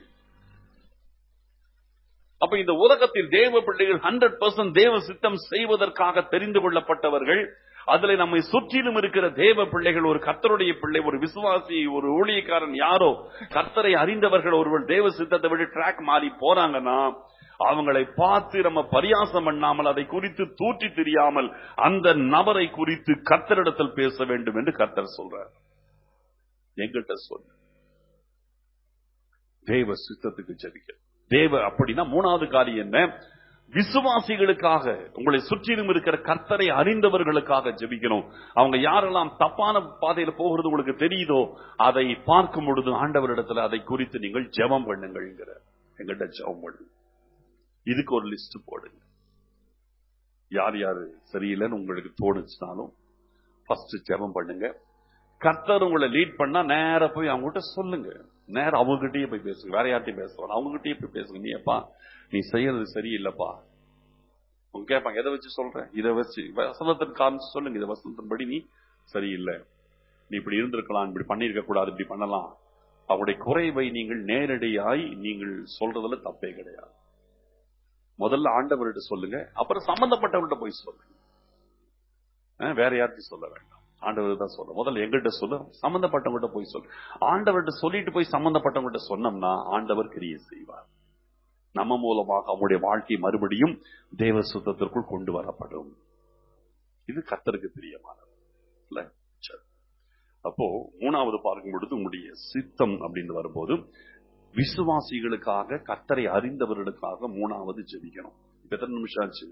அப்ப இந்த உலகத்தில் தேவ பிள்ளைகள் ஹண்ட்ரட் பர்சன்ட் தேவ சித்தம் செய்வதற்காக தெரிந்து கொள்ளப்பட்டவர்கள் அதுல நம்மை சுற்றிலும் இருக்கிற தேவ பிள்ளைகள் ஒரு கர்த்தருடைய பிள்ளை ஒரு விசுவாசி ஒரு ஊழியக்காரன் யாரோ கர்த்தரை அறிந்தவர்கள் ஒருவர் தேவ சித்தத்தை விட்டு ட்ராக் மாறி போறாங்கன்னா அவங்களை பார்த்து நம்ம பரியாசம் பண்ணாமல் அதை குறித்து தூற்றி தெரியாமல் அந்த நபரை குறித்து கர்த்தரிடத்தில் பேச வேண்டும் என்று கர்த்தர் சொல்றார் எங்கிட்ட சொல்லு தேவ சித்தத்துக்கு ஜெபிக்க தேவ அப்படின்னா மூணாவது காரியம் என்ன விசுவாசிகளுக்காக உங்களை சுற்றிலும் இருக்கிற கர்த்தரை அறிந்தவர்களுக்காக ஜெபிக்கணும் அவங்க யாரெல்லாம் தப்பான பாதையில போகிறது உங்களுக்கு தெரியுதோ அதை பார்க்கும் பொழுது ஆண்டவரிடத்துல அதை குறித்து நீங்கள் ஜெபம் பண்ணுங்கள்ங்கிற எங்கிட்ட ஜெபம் பண்ணுங்க இதுக்கு ஒரு லிஸ்ட் போடுங்க யார் யாரு சரியில்லைன்னு உங்களுக்கு தோணுச்சுனாலும் ஃபர்ஸ்ட் ஜெபம் பண்ணுங்க கர்த்தர் உங்களை லீட் பண்ணா நேரா போய் அவங்ககிட்ட சொல்லுங்க நேரம் அவங்ககிட்டயே போய் பேசுங்க வேற யார்ட்டையும் பேசுவாங்க அவங்ககிட்டயே போய் பேசுங்க நீ அப்பா நீ செய்யறது சரியில்லைப்பா அவங்க கேட்பாங்க எதை வச்சு சொல்றேன் இதை வச்சு வசனத்தின் காமிச்சு சொல்லுங்க இதை வசனத்தின்படி நீ சரியில்லை நீ இப்படி இருந்திருக்கலாம் இப்படி பண்ணியிருக்க கூடாது இப்படி பண்ணலாம் அவருடைய குறைவை நீங்கள் நேரடியாய் நீங்கள் சொல்றதுல தப்பே கிடையாது முதல்ல ஆண்டவர்கிட்ட சொல்லுங்க அப்புறம் சம்பந்தப்பட்டவர்கிட்ட போய் சொல்லுங்க அஹ் வேற யார்ட்டையும் சொல்ல வேண்டாம் ஆண்டவர் தான் சொல்ல முதல்ல எங்கிட்ட சொல்லு சம்பந்தப்பட்டவங்ககிட்ட போய் சொல்லு ஆண்டவர்கிட்ட சொல்லிட்டு போய் சம்பந்தப்பட்டவங்ககிட்ட சொன்னோம்னா ஆண்டவர் கிரியை செய்வார் நம்ம மூலமாக அவங்களுடைய வாழ்க்கை மறுபடியும் தேவ சுத்தத்திற்குள் கொண்டு வரப்படும் இது கத்தருக்கு பிரியமானது இல்ல சரி. அப்போ மூணாவது பார்க்கும் பொழுது உங்களுடைய சித்தம் அப்படின்னு வரும்போது விசுவாசிகளுக்காக கத்தரை அறிந்தவர்களுக்காக மூணாவது ஜெபிக்கணும் இப்ப எத்தனை நிமிஷம் ஆச்சு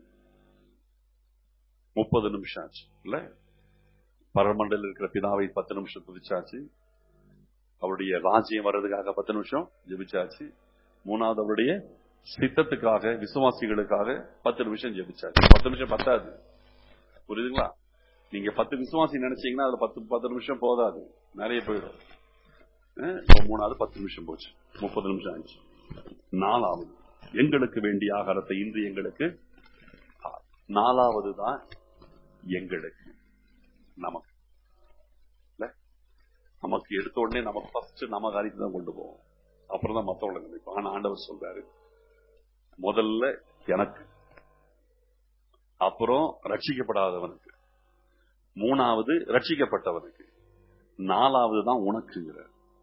முப்பது நிமிஷம் ஆச்சு இல்ல பரமண்டல இருக்கிற பிதாவை பத்து நிமிஷம் துதிச்சாச்சு அவருடைய ராஜ்யம் வர்றதுக்காக பத்து நிமிஷம் ஜெபிச்சாச்சு மூணாவது அவருடைய சித்தத்துக்காக விசுவாசிகளுக்காக பத்து நிமிஷம் ஜெபிச்சாச்சு பத்து நிமிஷம் பத்தாது புரியுதுங்களா நீங்க பத்து விசுவாசி நினைச்சீங்கன்னா அதுல பத்து பத்து நிமிஷம் போதாது நிறைய போயிடும் அஹ் இப்ப மூணாவது பத்து நிமிஷம் போச்சு முப்பது நிமிஷம் ஆச்சு நாலாவது எங்களுக்கு வேண்டிய ஆகாரத்தை இன்று எங்களுக்கு தார். நாலாவது தான் எங்களுக்கு நமக்கு இல்ல? நமக்கு எடுத்த உடனே நமக்கு ஃபர்ஸ்ட் நம்ம காரியத்தை தான் கொண்டு போவோம் அப்புறம் தான் மத்தவங்களை நினைப்போம் ஆனா ஆண்டவர் சொல்றாரு முதல்ல எனக்கு அப்புறம் ரட்சிக்கப்படாதவனுக்கு மூணாவது ரட்சிக்கப்பட்டவனுக்கு நாலாவது தான் உனக்குங்கிற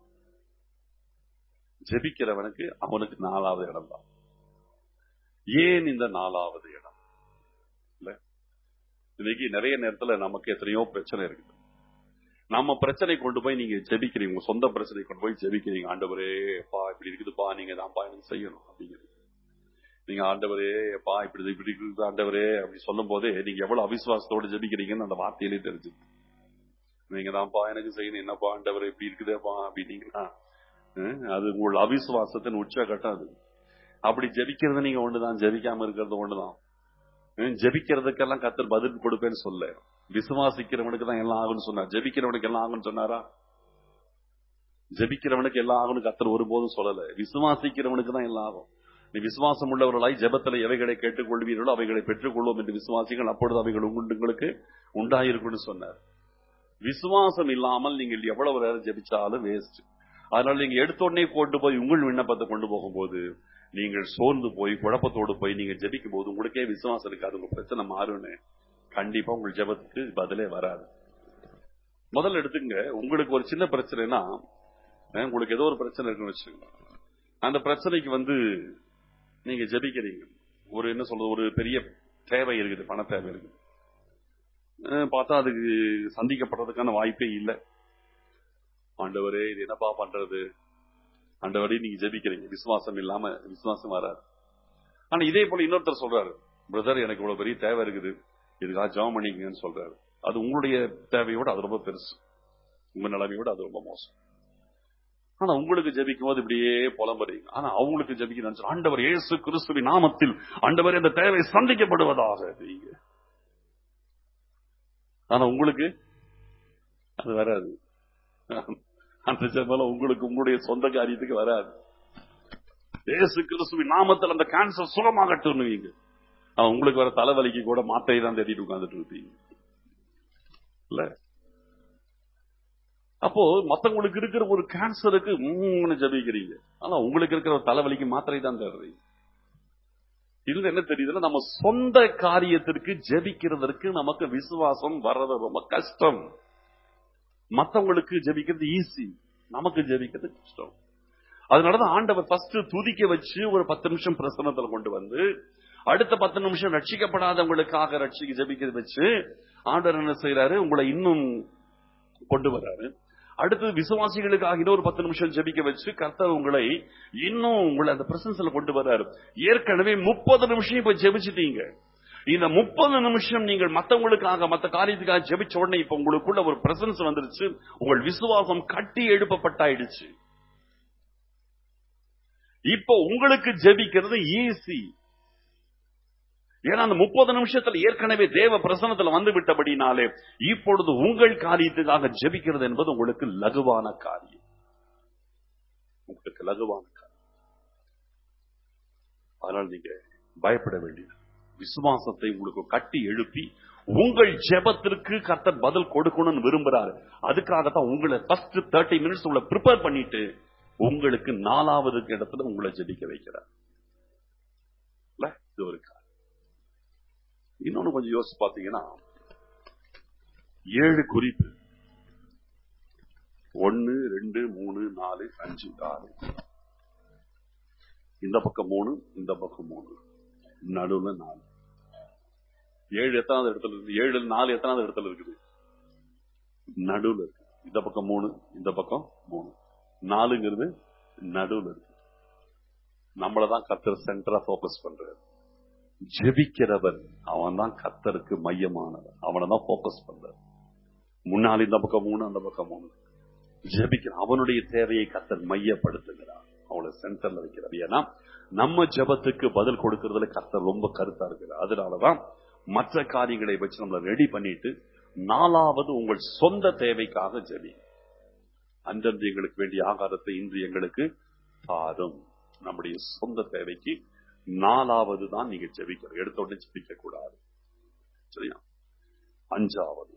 ஜெபிக்கிறவனுக்கு அவனுக்கு நாலாவது இடம் தான் ஏன் இந்த நாலாவது இடம் இல்ல இன்னைக்கு நிறைய நேரத்துல நமக்கு எத்தனையோ பிரச்சனை இருக்குது நம்ம பிரச்சனை கொண்டு போய் நீங்க ஜெபிக்கிறீங்க உங்க சொந்த பிரச்சனை கொண்டு போய் ஜெபிக்கிறீங்க ஆண்டவரே பா இப்படி இருக்குதுப்பா நீங்க தான்ப்பா எனக்கு செய்யணும் அப்படிங்கிறது நீங்க ஆண்டவரே பா இப்படி இப்படி இருக்குது ஆண்டவரே அப்படி சொல்லும் போதே நீங்க எவ்வளவு அவிசுவாசத்தோடு ஜெபிக்கிறீங்கன்னு அந்த வார்த்தையிலே தெரிஞ்சு நீங்க தான்ப்பா எனக்கு செய்யணும் என்னப்பா ஆண்டவரே இப்படி இருக்குதேப்பா அப்படின்னீங்கன்னா அஹ், அது உங்கள் அவிசுவாசத்தின் உச்சகட்டம் அது அப்படி ஜெபிக்கிறது நீங்க ஒண்ணுதான் ஜெபிக்காம இருக்கிறது ஒண்ணுதான் அஹ், ஜெபிக்கிறதுக்கெல்லாம் கத்தர் பதில் கொடுப்பேன்னு சொல்ல விசுவாசிக்கிறவனுக்கு தான் எல்லாம் ஆகும்னு சொன்னார் ஜெபிக்கிறவனுக்கு எல்லாம் ஆகும்னு சொன்னாரா ஜெபிக்கிறவனுக்கு எல்லாம் ஆகும்னு கத்தர் ஒருபோதும் சொல்லல விசுவாசிக்கிறவனுக்கு தான் எல்லாம் ஆகும் நீ விசுவாசம் உள்ளவர்களாய் ஜெபத்துல எவைகளை கேட்டுக்கொள்வீர்களோ அவைகளை பெற்றுக்கொள்வோம் என்று விசுவாசிகள் அப்பொழுது அவைகள் உங்கள் உங்களுக்கு உண்டாயிருக்கும்னு சொன்னார் விசுவாசம் இல்லாமல் நீங்கள் எவ்வளவு நேரம் ஜெபிச்சாலும் வேஸ்ட் அதனால நீங்க எடுத்த உடனே கொண்டு போய் உங்கள் விண்ணப்பத்தை கொண்டு போகும்போது நீங்கள் சோர்ந்து போய் குழப்பத்தோடு போய் நீங்க ஜெபிக்கும் போது உங்களுக்கே விசுவாசம் இருக்காது உங்க பிரச்சனை மாறும்னு கண்டிப்பா உங்கள் ஜெபத்துக்கு பதிலே வராது முதல்ல எடுத்துங்க உங்களுக்கு ஒரு சின்ன பிரச்சனைனா அஹ், உங்களுக்கு ஏதோ ஒரு பிரச்சனை இருக்குன்னு வச்சுக்கோங்க அந்த பிரச்சனைக்கு வந்து நீங்க ஜெபிக்கிறீங்க ஒரு என்ன சொல்றது ஒரு பெரிய தேவை இருக்குது பண தேவை இருக்குது அஹ், பார்த்தா அதுக்கு சந்திக்கப்படுறதுக்கான வாய்ப்பே இல்லை ஆண்டவரே இது என்னப்பா பண்றது ஆண்டவரே நீங்க ஜெபிக்கிறீங்க விசுவாசம் இல்லாம விசுவாசம் வராது ஆனா இதே போல இன்னொருத்தர் சொல்றாரு பிரதர் எனக்கு இவ்வளவு பெரிய தேவை இருக்குது இதுக்காக ஜெபம் பண்ணிக்கங்கன்னு சொல்றாரு அது உங்களுடைய தேவையோட அது ரொம்ப பெருசு உங்க நிலைமையோட அது ரொம்ப மோசம் ஆனா உங்களுக்கு ஜெபிக்கும் போது இப்படியே புலம்புறீங்க ஆனா அவங்களுக்கு ஜெபிக்க நினைச்சு ஆண்டவர் இயேசு கிறிஸ்துவின் நாமத்தில் ஆண்டவர் இந்த தேவை சந்திக்கப்படுவதாக நீங்க ஆனா உங்களுக்கு அது வராது அந்த ஜெபம் உங்களுக்கு உங்களுடைய சொந்த காரியத்துக்கு வராது இயேசு கிறிஸ்துவின் நாமத்தில் அந்த கேன்சர் சுகமாகட்டும் நீங்க ஆனா உங்களுக்கு வர தலைவலிக்கு கூட மாத்திரை தான் தேடிட்டு உட்கார்ந்துட்டு இருப்பீங்க இல்ல அப்போ மத்தவங்களுக்கு இருக்கிற ஒரு கேன்சருக்கு மூணு ஜபிக்கிறீங்க ஆனா உங்களுக்கு இருக்கிற ஒரு தலைவலிக்கு மாத்திரை தான் தேடுறீங்க இதுல என்ன தெரியுதுன்னா நம்ம சொந்த காரியத்திற்கு ஜெபிக்கிறதற்கு நமக்கு விசுவாசம் வர்றது ரொம்ப கஷ்டம் மத்தவங்களுக்கு ஜெபிக்கிறது ஈஸி நமக்கு ஜெபிக்கிறது கஷ்டம் அதனாலதான் ஆண்டவர் ஃபர்ஸ்ட் துதிக்க வச்சு ஒரு பத்து நிமிஷம் பிரசனத்துல கொண்டு வந்து அடுத்த பத்து நிமிஷம் ரட்சிக்கப்படாதவங்களுக்காக ரட்சிக்க ஜெபிக்க வச்சு ஆண்டவர் என்ன செய்யறாரு உங்களை இன்னும் கொண்டு வர்றாரு அடுத்தது விசுவாசிகளுக்காக இன்னொரு பத்து நிமிஷம் ஜெபிக்க வச்சு கர்த்தர் உங்களை இன்னும் உங்களை அந்த பிரசன்ஸ்ல கொண்டு வர்றாரு ஏற்கனவே முப்பது நிமிஷம் இப்ப ஜெபிச்சிட்டீங்க இந்த முப்பது நிமிஷம் நீங்கள் மத்தவங்களுக்காக மத்த காரியத்துக்காக ஜெபிச்ச உடனே இப்ப உங்களுக்குள்ள ஒரு பிரசன்ஸ் வந்துருச்சு உங்கள் விசுவாசம் கட்டி எழுப்பப்பட்டாயிடுச்சு இப்போ உங்களுக்கு ஜெபிக்கிறது ஈஸி ஏன்னா அந்த முப்பது நிமிஷத்துல ஏற்கனவே தேவ பிரசனத்துல வந்து விட்டபடினாலே இப்பொழுது உங்கள் காரியத்துக்காக ஜெபிக்கிறது என்பது உங்களுக்கு லகுவான காரியம் உங்களுக்கு லகுவான காரியம் அதனால் நீங்க பயப்பட வேண்டியது விசுவாசத்தை உங்களுக்கு கட்டி எழுப்பி உங்கள் ஜெபத்திற்கு கர்த்தர் பதில் கொடுக்கணும்னு விரும்புறாரு அதுக்காகத்தான் உங்களை ஃபர்ஸ்ட் தேர்ட்டி மினிட்ஸ் உங்களை ப்ரிப்பேர் பண்ணிட்டு உங்களுக்கு நாலாவது இடத்துல உங்களை ஜெபிக்க வைக்கிறார் இல்ல? இது ஒரு காரியம் இன்னொன்னு கொஞ்சம் யோசிச்சு பாத்தீங்கன்னா ஏழு குறிப்பு ஒன்னு ரெண்டு மூணு நாலு அஞ்சு ஆறு இந்த பக்கம் மூணு இந்த பக்கம் மூணு நடுவுல நாலு ஏழு எத்தனாவது இடத்துல இருக்குது ஏழு நாலு எத்தனாவது இடத்துல இருக்குது நடுவுல இருக்கு இந்த பக்கம் மூணு இந்த பக்கம் மூணு நாலுங்கிறது நடுவுல இருக்கு நம்மளதான் கத்தர் சென்டரா போக்கஸ் பண்றாரு ஜெபிக்கிறவர் அவன் தான் கத்தருக்கு மையமானவன் அவனை தான் போக்கஸ் பண்றாரு முன்னாள் இந்த பக்கம் மூணு அந்த பக்கம் மூணு ஜெபிக்கிற அவனுடைய தேவையை கத்தர் மையப்படுத்துகிறார் அவளை சென்டர்ல வைக்கிறார் ஏன்னா நம்ம ஜெபத்துக்கு பதில் கொடுக்கறதுல கத்தர் ரொம்ப கருத்தா இருக்கிறார் அதனாலதான் மற்ற காரியங்களை வச்சு நம்மளை ரெடி பண்ணிட்டு நாலாவது உங்கள் சொந்த தேவைக்காக ஜெபி அன்றன்று எங்களுக்கு வேண்டிய ஆகாரத்தை இன்று எங்களுக்கு தாரும் நம்முடைய சொந்த தேவைக்கு நாலாவது தான் நீங்க ஜெபிக்கணும் எடுத்த உடனே ஜெபிக்க கூடாது சரியா அஞ்சாவது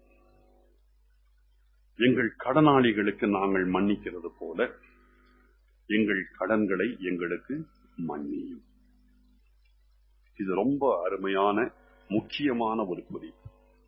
எங்கள் கடனாளிகளுக்கு நாங்கள் மன்னிக்கிறது போல எங்கள் கடன்களை எங்களுக்கு மன்னியும் இது ரொம்ப அருமையான முக்கியமான ஒரு குறிப்பு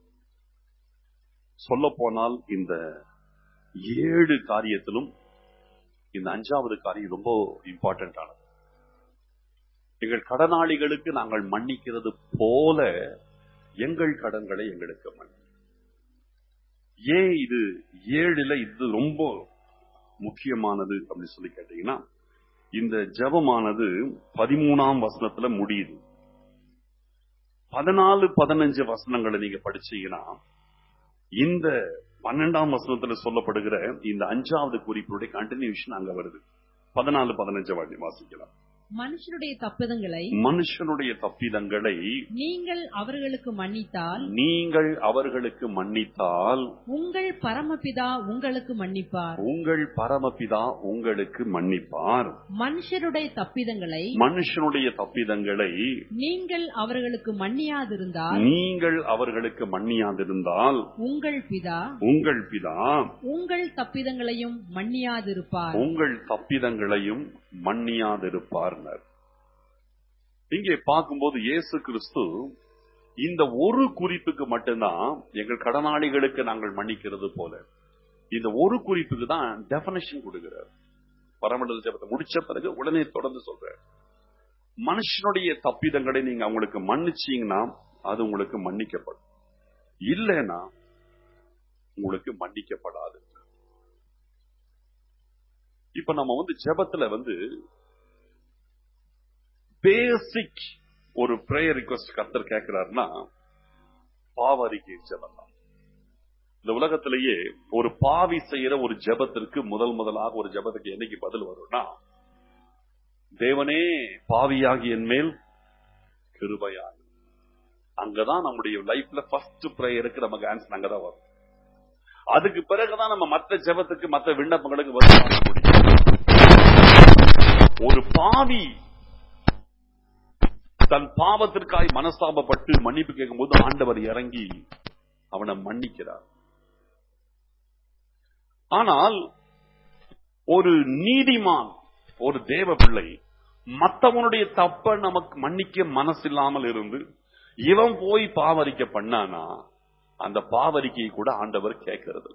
சொல்ல போனால் இந்த ஏழு காரியத்திலும் இந்த அஞ்சாவது காரியம் ரொம்ப இம்பார்ட்டன்ட் ஆனது எங்கள் கடனாளிகளுக்கு நாங்கள் மன்னிக்கிறது போல எங்கள் கடன்களை எங்களுக்கு மன்னி ஏன் இது ஏழுல இது ரொம்ப முக்கியமானது அப்படின்னு சொல்லி கேட்டீங்கன்னா இந்த ஜபமானது பதிமூணாம் வசனத்துல முடியுது பதினாலு பதினஞ்சு வசனங்களை நீங்க படிச்சீங்கன்னா இந்த பன்னெண்டாம் வசனத்துல சொல்லப்படுகிற இந்த அஞ்சாவது குறிப்புடைய கண்டினியூஷன் அங்க வருது பதினாலு பதினஞ்சு வாட்டி வாசிக்கலாம் மனுஷருடைய தப்பிதங்களை மனுஷனுடைய தப்பிதங்களை நீங்கள் அவர்களுக்கு மன்னித்தால் நீங்கள் அவர்களுக்கு மன்னித்தால் உங்கள் பரமபிதா உங்களுக்கு மன்னிப்பார் உங்கள் பரமபிதா உங்களுக்கு மன்னிப்பார் மனுஷருடைய தப்பிதங்களை மனுஷனுடைய தப்பிதங்களை நீங்கள் அவர்களுக்கு மன்னியாதிருந்தால் நீங்கள் அவர்களுக்கு மன்னியாதிருந்தால் உங்கள் பிதா உங்கள் பிதா உங்கள் தப்பிதங்களையும் மன்னியாதிருப்பார் உங்கள் தப்பிதங்களையும் மன்னியாதிருப்பார்னர் இங்கே பார்க்கும்போது இயேசு கிறிஸ்து இந்த ஒரு குறிப்புக்கு மட்டும்தான் எங்கள் கடனாளிகளுக்கு நாங்கள் மன்னிக்கிறது போல இந்த ஒரு குறிப்புக்கு தான் டெபனேஷன் கொடுக்கிறார் பரமண்டல ஜெபத்தை முடிச்ச பிறகு உடனே தொடர்ந்து சொல்றார் மனுஷனுடைய தப்பிதங்களை நீங்க அவங்களுக்கு மன்னிச்சீங்கன்னா அது உங்களுக்கு மன்னிக்கப்படும் இல்லைன்னா உங்களுக்கு மன்னிக்கப்படாது இப்ப நம்ம வந்து ஜெபத்துல வந்து பேசிக் ஒரு பிரேயர் ரிக்வஸ்ட் கர்த்தர் கேட்கிறாருன்னா பாவரிக்கை ஜெபம் தான் இந்த உலகத்திலேயே ஒரு பாவி செய்யற ஒரு ஜெபத்திற்கு முதல் முதலாக ஒரு ஜெபத்துக்கு என்னைக்கு பதில் வரும்னா தேவனே பாவியாகி என் மேல் கிருபையாக அங்கதான் நம்முடைய லைஃப்ல ஃபர்ஸ்ட் பிரேயருக்கு நமக்கு ஆன்சர் அங்கதான் வரும் அதுக்கு பிறகுதான் நம்ம மற்ற ஜெபத்துக்கு மற்ற விண்ணப்பங்களுக்கு பதில் வாங்க முடியும் ஒரு பாவி தன் பாவத்திற்காய் மனஸ்தாபப்பட்டு மன்னிப்பு கேட்கும்போது ஆண்டவர் இறங்கி அவனை மன்னிக்கிறார் ஆனால் ஒரு நீதிமான் ஒரு தேவ பிள்ளை மத்தவனுடைய தப்ப நமக்கு மன்னிக்க மனசில்லாமல் இருந்து இவன் போய் பாவரிக்க பண்ணானா அந்த பாவரிக்கையை கூட ஆண்டவர் கேட்கிறது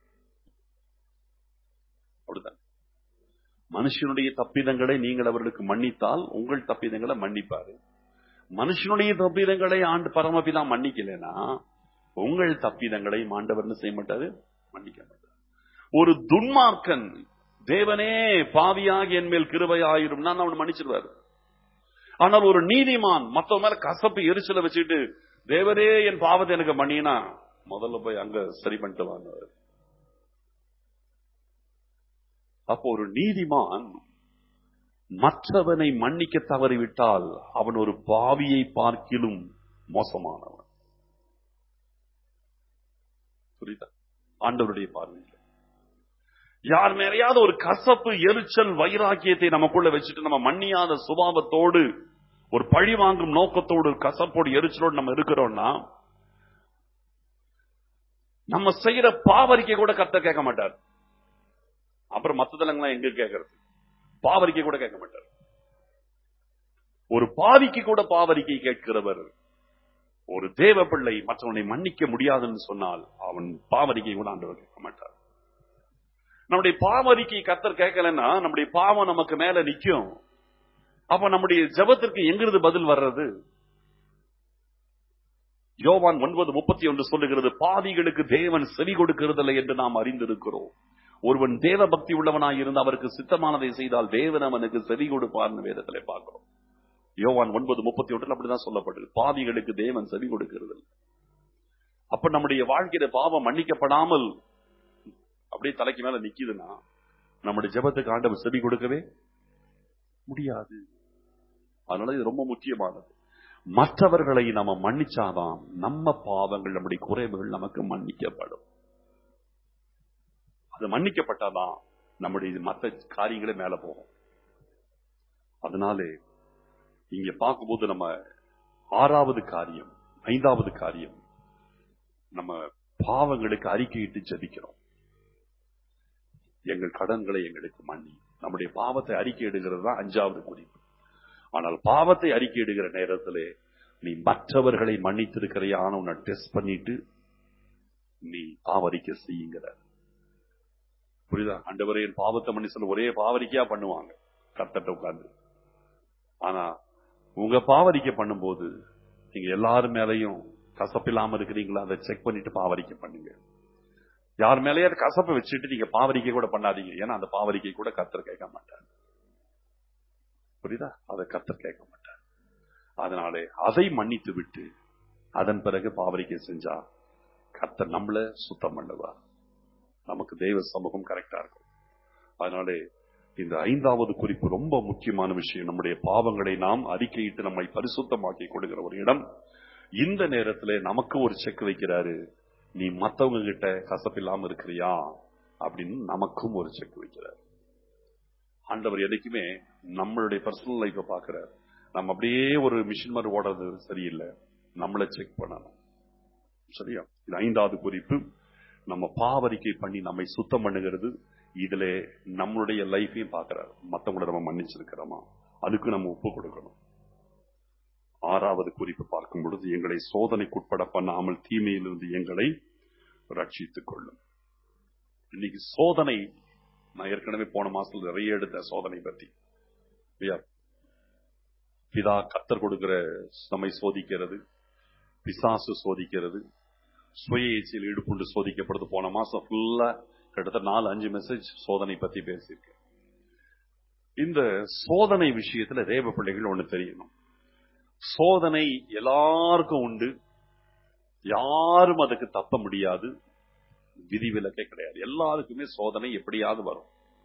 அப்படிதான் மனுஷனுடைய தப்பிதங்களை நீங்கள் அவர்களுக்கு மன்னித்தால் உங்கள் தப்பிதங்களை மன்னிப்பாரு மனுஷனுடைய தப்பிதங்களை ஆண்டு பரமபிதா மன்னிக்கலைன்னா உங்கள் தப்பிதங்களை ஆண்டவர் என்ன செய்ய மாட்டாரு மன்னிக்க மாட்டார் ஒரு துன்மார்க்கன் தேவனே பாவியாகி என் மேல் கிருபையாயிரும் நான் அவன் மன்னிச்சிருவார் ஆனால் ஒரு நீதிமான் மத்தவங்க மேல கசப்பு எரிச்சல வச்சுட்டு தேவரே என் பாவத்தை எனக்கு மன்னினா முதல்ல போய் அங்க சரி பண்ணிட்டு வாங்க அப்போ ஒரு நீதிமான் மற்றவனை மன்னிக்க தவறிவிட்டால் அவன் ஒரு பாவியை பார்க்கிலும் மோசமானவன் புரியுதா ஆண்டவருடைய பார்வையில் யார் மேலேயாவது ஒரு கசப்பு எரிச்சல் வைராக்கியத்தை நமக்குள்ள வச்சுட்டு நம்ம மன்னியாத சுபாவத்தோடு ஒரு பழி வாங்கும் நோக்கத்தோடு கசப்போடு எரிச்சலோடு நம்ம இருக்கிறோம்னா நம்ம செய்யற பாவரிக்கை கூட கத்த கேட்க மாட்டார் அப்புறம் மத்ததெல்லாம் எங்க கேட்கறது பாவரிக்கை கூட கேட்க மாட்டார் ஒரு பாவிக்கு கூட பாவரிக்கை கேட்கிறவர் ஒரு தேவ பிள்ளை மற்றவனை மன்னிக்க முடியாதுன்னு சொன்னால் அவன் பாவரிக்கை கூட ஆண்டவர் கேட்க மாட்டார் நம்முடைய பாவரிக்கை கத்தர் கேட்கலன்னா நம்முடைய பாவம் நமக்கு மேல நிக்கும் அப்ப நம்முடைய ஜபத்திற்கு எங்கிருந்து பதில் வர்றது யோவான் ஒன்பது முப்பத்தி ஒன்று சொல்லுகிறது பாவிகளுக்கு தேவன் செவி கொடுக்கிறதில்லை என்று நாம் அறிந்திருக்கிறோம் ஒருவன் தேவ பக்தி உள்ளவனாய் இருந்து அவருக்கு சித்தமானதை செய்தால் தேவன் அவனுக்கு செவி கொடுப்பார்னு வேதத்திலே பார்க்கிறோம் யோவான் ஒன்பது முப்பத்தி ஒன்றில் அப்படிதான் சொல்லப்படுது பாவிகளுக்கு தேவன் செவி கொடுக்கிறது அப்ப நம்முடைய வாழ்க்கையில பாவம் மன்னிக்கப்படாமல் அப்படியே தலைக்கு மேல நிக்குதுன்னா நம்முடைய ஜெபத்துக்கு ஆண்டவர் செவி கொடுக்கவே முடியாது அதனால இது ரொம்ப முக்கியமானது மற்றவர்களை நம்ம மன்னிச்சாதான் நம்ம பாவங்கள் நம்முடைய குறைவுகள் நமக்கு மன்னிக்கப்படும் அது மன்னிக்கப்பட்டாதான் நம்முடைய மற்ற காரியங்களே மேல போகும் அதனாலே இங்க பார்க்கும்போது நம்ம ஆறாவது காரியம் ஐந்தாவது காரியம் நம்ம பாவங்களுக்கு அறிக்கையிட்டு ஜபிக்கிறோம் எங்கள் கடன்களை எங்களுக்கு மன்னி நம்முடைய பாவத்தை அறிக்கை இடுகிறது தான் அஞ்சாவது குறிப்பு ஆனால் பாவத்தை அறிக்கை இடுகிற நேரத்திலே நீ மற்றவர்களை மன்னித்திருக்கிறையான உன்னை டெஸ்ட் பண்ணிட்டு நீ பாவரிக்கை செய்யுங்கிற புரியுதா ஆண்டவரே என் பாவத்தை மன்னி சொல்ல ஒரே பாவரிக்கையா பண்ணுவாங்க கத்தட்ட உட்கார்ந்து ஆனா உங்க பாவரிக்கை பண்ணும்போது நீங்க எல்லாரும் மேலையும் கசப்பில்லாம இருக்கிறீங்களா அதை செக் பண்ணிட்டு பாவரிக்கை பண்ணுங்க யார் மேலேயாவது கசப்பை வச்சுட்டு நீங்க பாவரிக்கை கூட பண்ணாதீங்க ஏன்னா அந்த பாவரிக்கை கூட கத்தர் கேட்க மாட்டார் புரியுதா அதை கத்தர் கேட்க மாட்டார் அதனாலே அதை மன்னித்து விட்டு அதன் பிறகு பாவரிக்கை செஞ்சா கத்தர் நம்மள சுத்தம் பண்ணுவார் நமக்கு தெய்வ சமூகம் கரெக்டா இருக்கும் அதனாலே இந்த ஐந்தாவது குறிப்பு ரொம்ப முக்கியமான விஷயம் நம்முடைய பாவங்களை நாம் அறிக்கையிட்டு நம்மை பரிசுத்தமாக்கி கொடுக்கிற ஒரு இடம் இந்த நேரத்துல நமக்கு ஒரு செக் வைக்கிறாரு நீ மத்தவங்க கிட்ட கசப்பில்லாம இருக்கிறியா அப்படின்னு நமக்கும் ஒரு செக் வைக்கிறார் ஆண்டவர் என்னைக்குமே நம்மளுடைய பர்சனல் லைஃப பாக்குறார் நம்ம அப்படியே ஒரு மிஷின் மாதிரி ஓடுறது சரியில்லை நம்மளை செக் பண்ணணும் சரியா இது ஐந்தாவது குறிப்பு நம்ம பாவரிக்கை பண்ணி நம்மை சுத்தம் பண்ணுகிறது இதுல நம்மளுடைய லைஃபையும் பாக்குறாரு மத்தவங்கள நம்ம மன்னிச்சிருக்கிறோமா அதுக்கு நம்ம ஒப்பு கொடுக்கணும் ஆறாவது குறிப்பு பார்க்கும் பொழுது எங்களை சோதனைக்குட்பட பண்ணாமல் தீமையிலிருந்து எங்களை ரட்சித்துக் கொள்ளும் இன்னைக்கு சோதனை நான் ஏற்கனவே போன மாசத்துல நிறைய எடுத்த சோதனை பத்தி இல்லையா? பிதா கத்தர் கொடுக்கிற நம்மை சோதிக்கிறது பிசாசு சோதிக்கிறது சுய இச்சையில் ஈடுபட்டு சோதிக்கப்படுது போன மாசம் ஃபுல்லா கிட்டத்தட்ட நாலு அஞ்சு மெசேஜ் சோதனை பத்தி பேசியிருக்கேன் இந்த சோதனை விஷயத்துல தேவ பிள்ளைகள் ஒண்ணு தெரியணும் சோதனை எல்லாருக்கும் உண்டு யாரும் அதுக்கு தப்ப முடியாது விதிவிலக்கே கிடையாது எல்லாருக்குமே சோதனை எப்படியாவது வரும்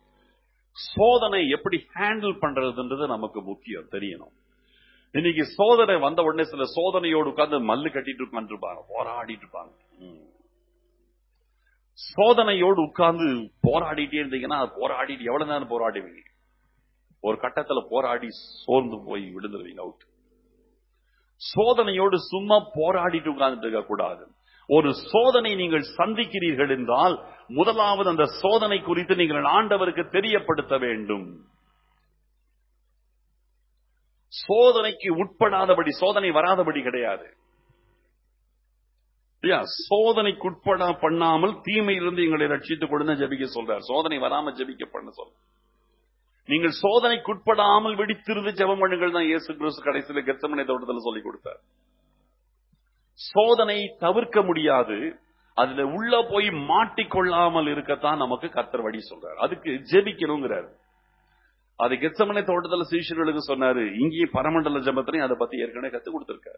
சோதனை எப்படி ஹேண்டில் பண்றதுன்றது நமக்கு முக்கியம் தெரியணும் இன்னைக்கு சோதனை வந்த உடனே சில சோதனையோடு உட்கார்ந்து மல்லு கட்டிட்டு உட்காந்துருப்பாங்க போராடிட்டு இருப்பாங்க ம். சோதனையோடு உட்கார்ந்து போராடிட்டே இருந்தீங்கன்னா அது போராடிட்டு எவ்வளவு நேரம் போராடுவீங்க ஒரு கட்டத்துல போராடி சோர்ந்து போய் விழுந்துருவீங்க அவுட் சோதனையோடு சும்மா போராடிட்டு உட்கார்ந்துட்டு இருக்க கூடாது ஒரு சோதனை நீங்கள் சந்திக்கிறீர்கள் என்றால் முதலாவது அந்த சோதனை குறித்து நீங்கள் ஆண்டவருக்கு தெரியப்படுத்த வேண்டும் சோதனைக்கு உட்படாதபடி சோதனை வராதபடி கிடையாது இல்லையா? சோதனைக்குட்பட பண்ணாமல் தீமையிலிருந்து எங்களை ரட்சித்துக் கொடுங்க ஜெபிக்க சொல்றார் சோதனை வராம ஜெபிக்க பண்ண சொல்ற நீங்கள் சோதனைக்குட்படாமல் விடித்திருந்து ஜெபம் பண்ணுங்கள் தான் இயேசு கிறிஸ்து கடைசியில கெத்தமனை தோட்டத்தில் சொல்லிக் கொடுத்தார் சோதனை தவிர்க்க முடியாது அதுல உள்ள போய் மாட்டிக்கொள்ளாமல் இருக்கத்தான் நமக்கு கர்த்தர் வழி சொல்றார் அதுக்கு ஜெபிக்கணுங்கிறார் அது கெச்சமனை தோட்டத்துல சீஷர்களுக்கு சொன்னாரு இங்கேயும் பரமண்டல ஜபத்திலையும் அதை பத்தி ஏற்கனவே கத்து கொடுத்திருக்காரு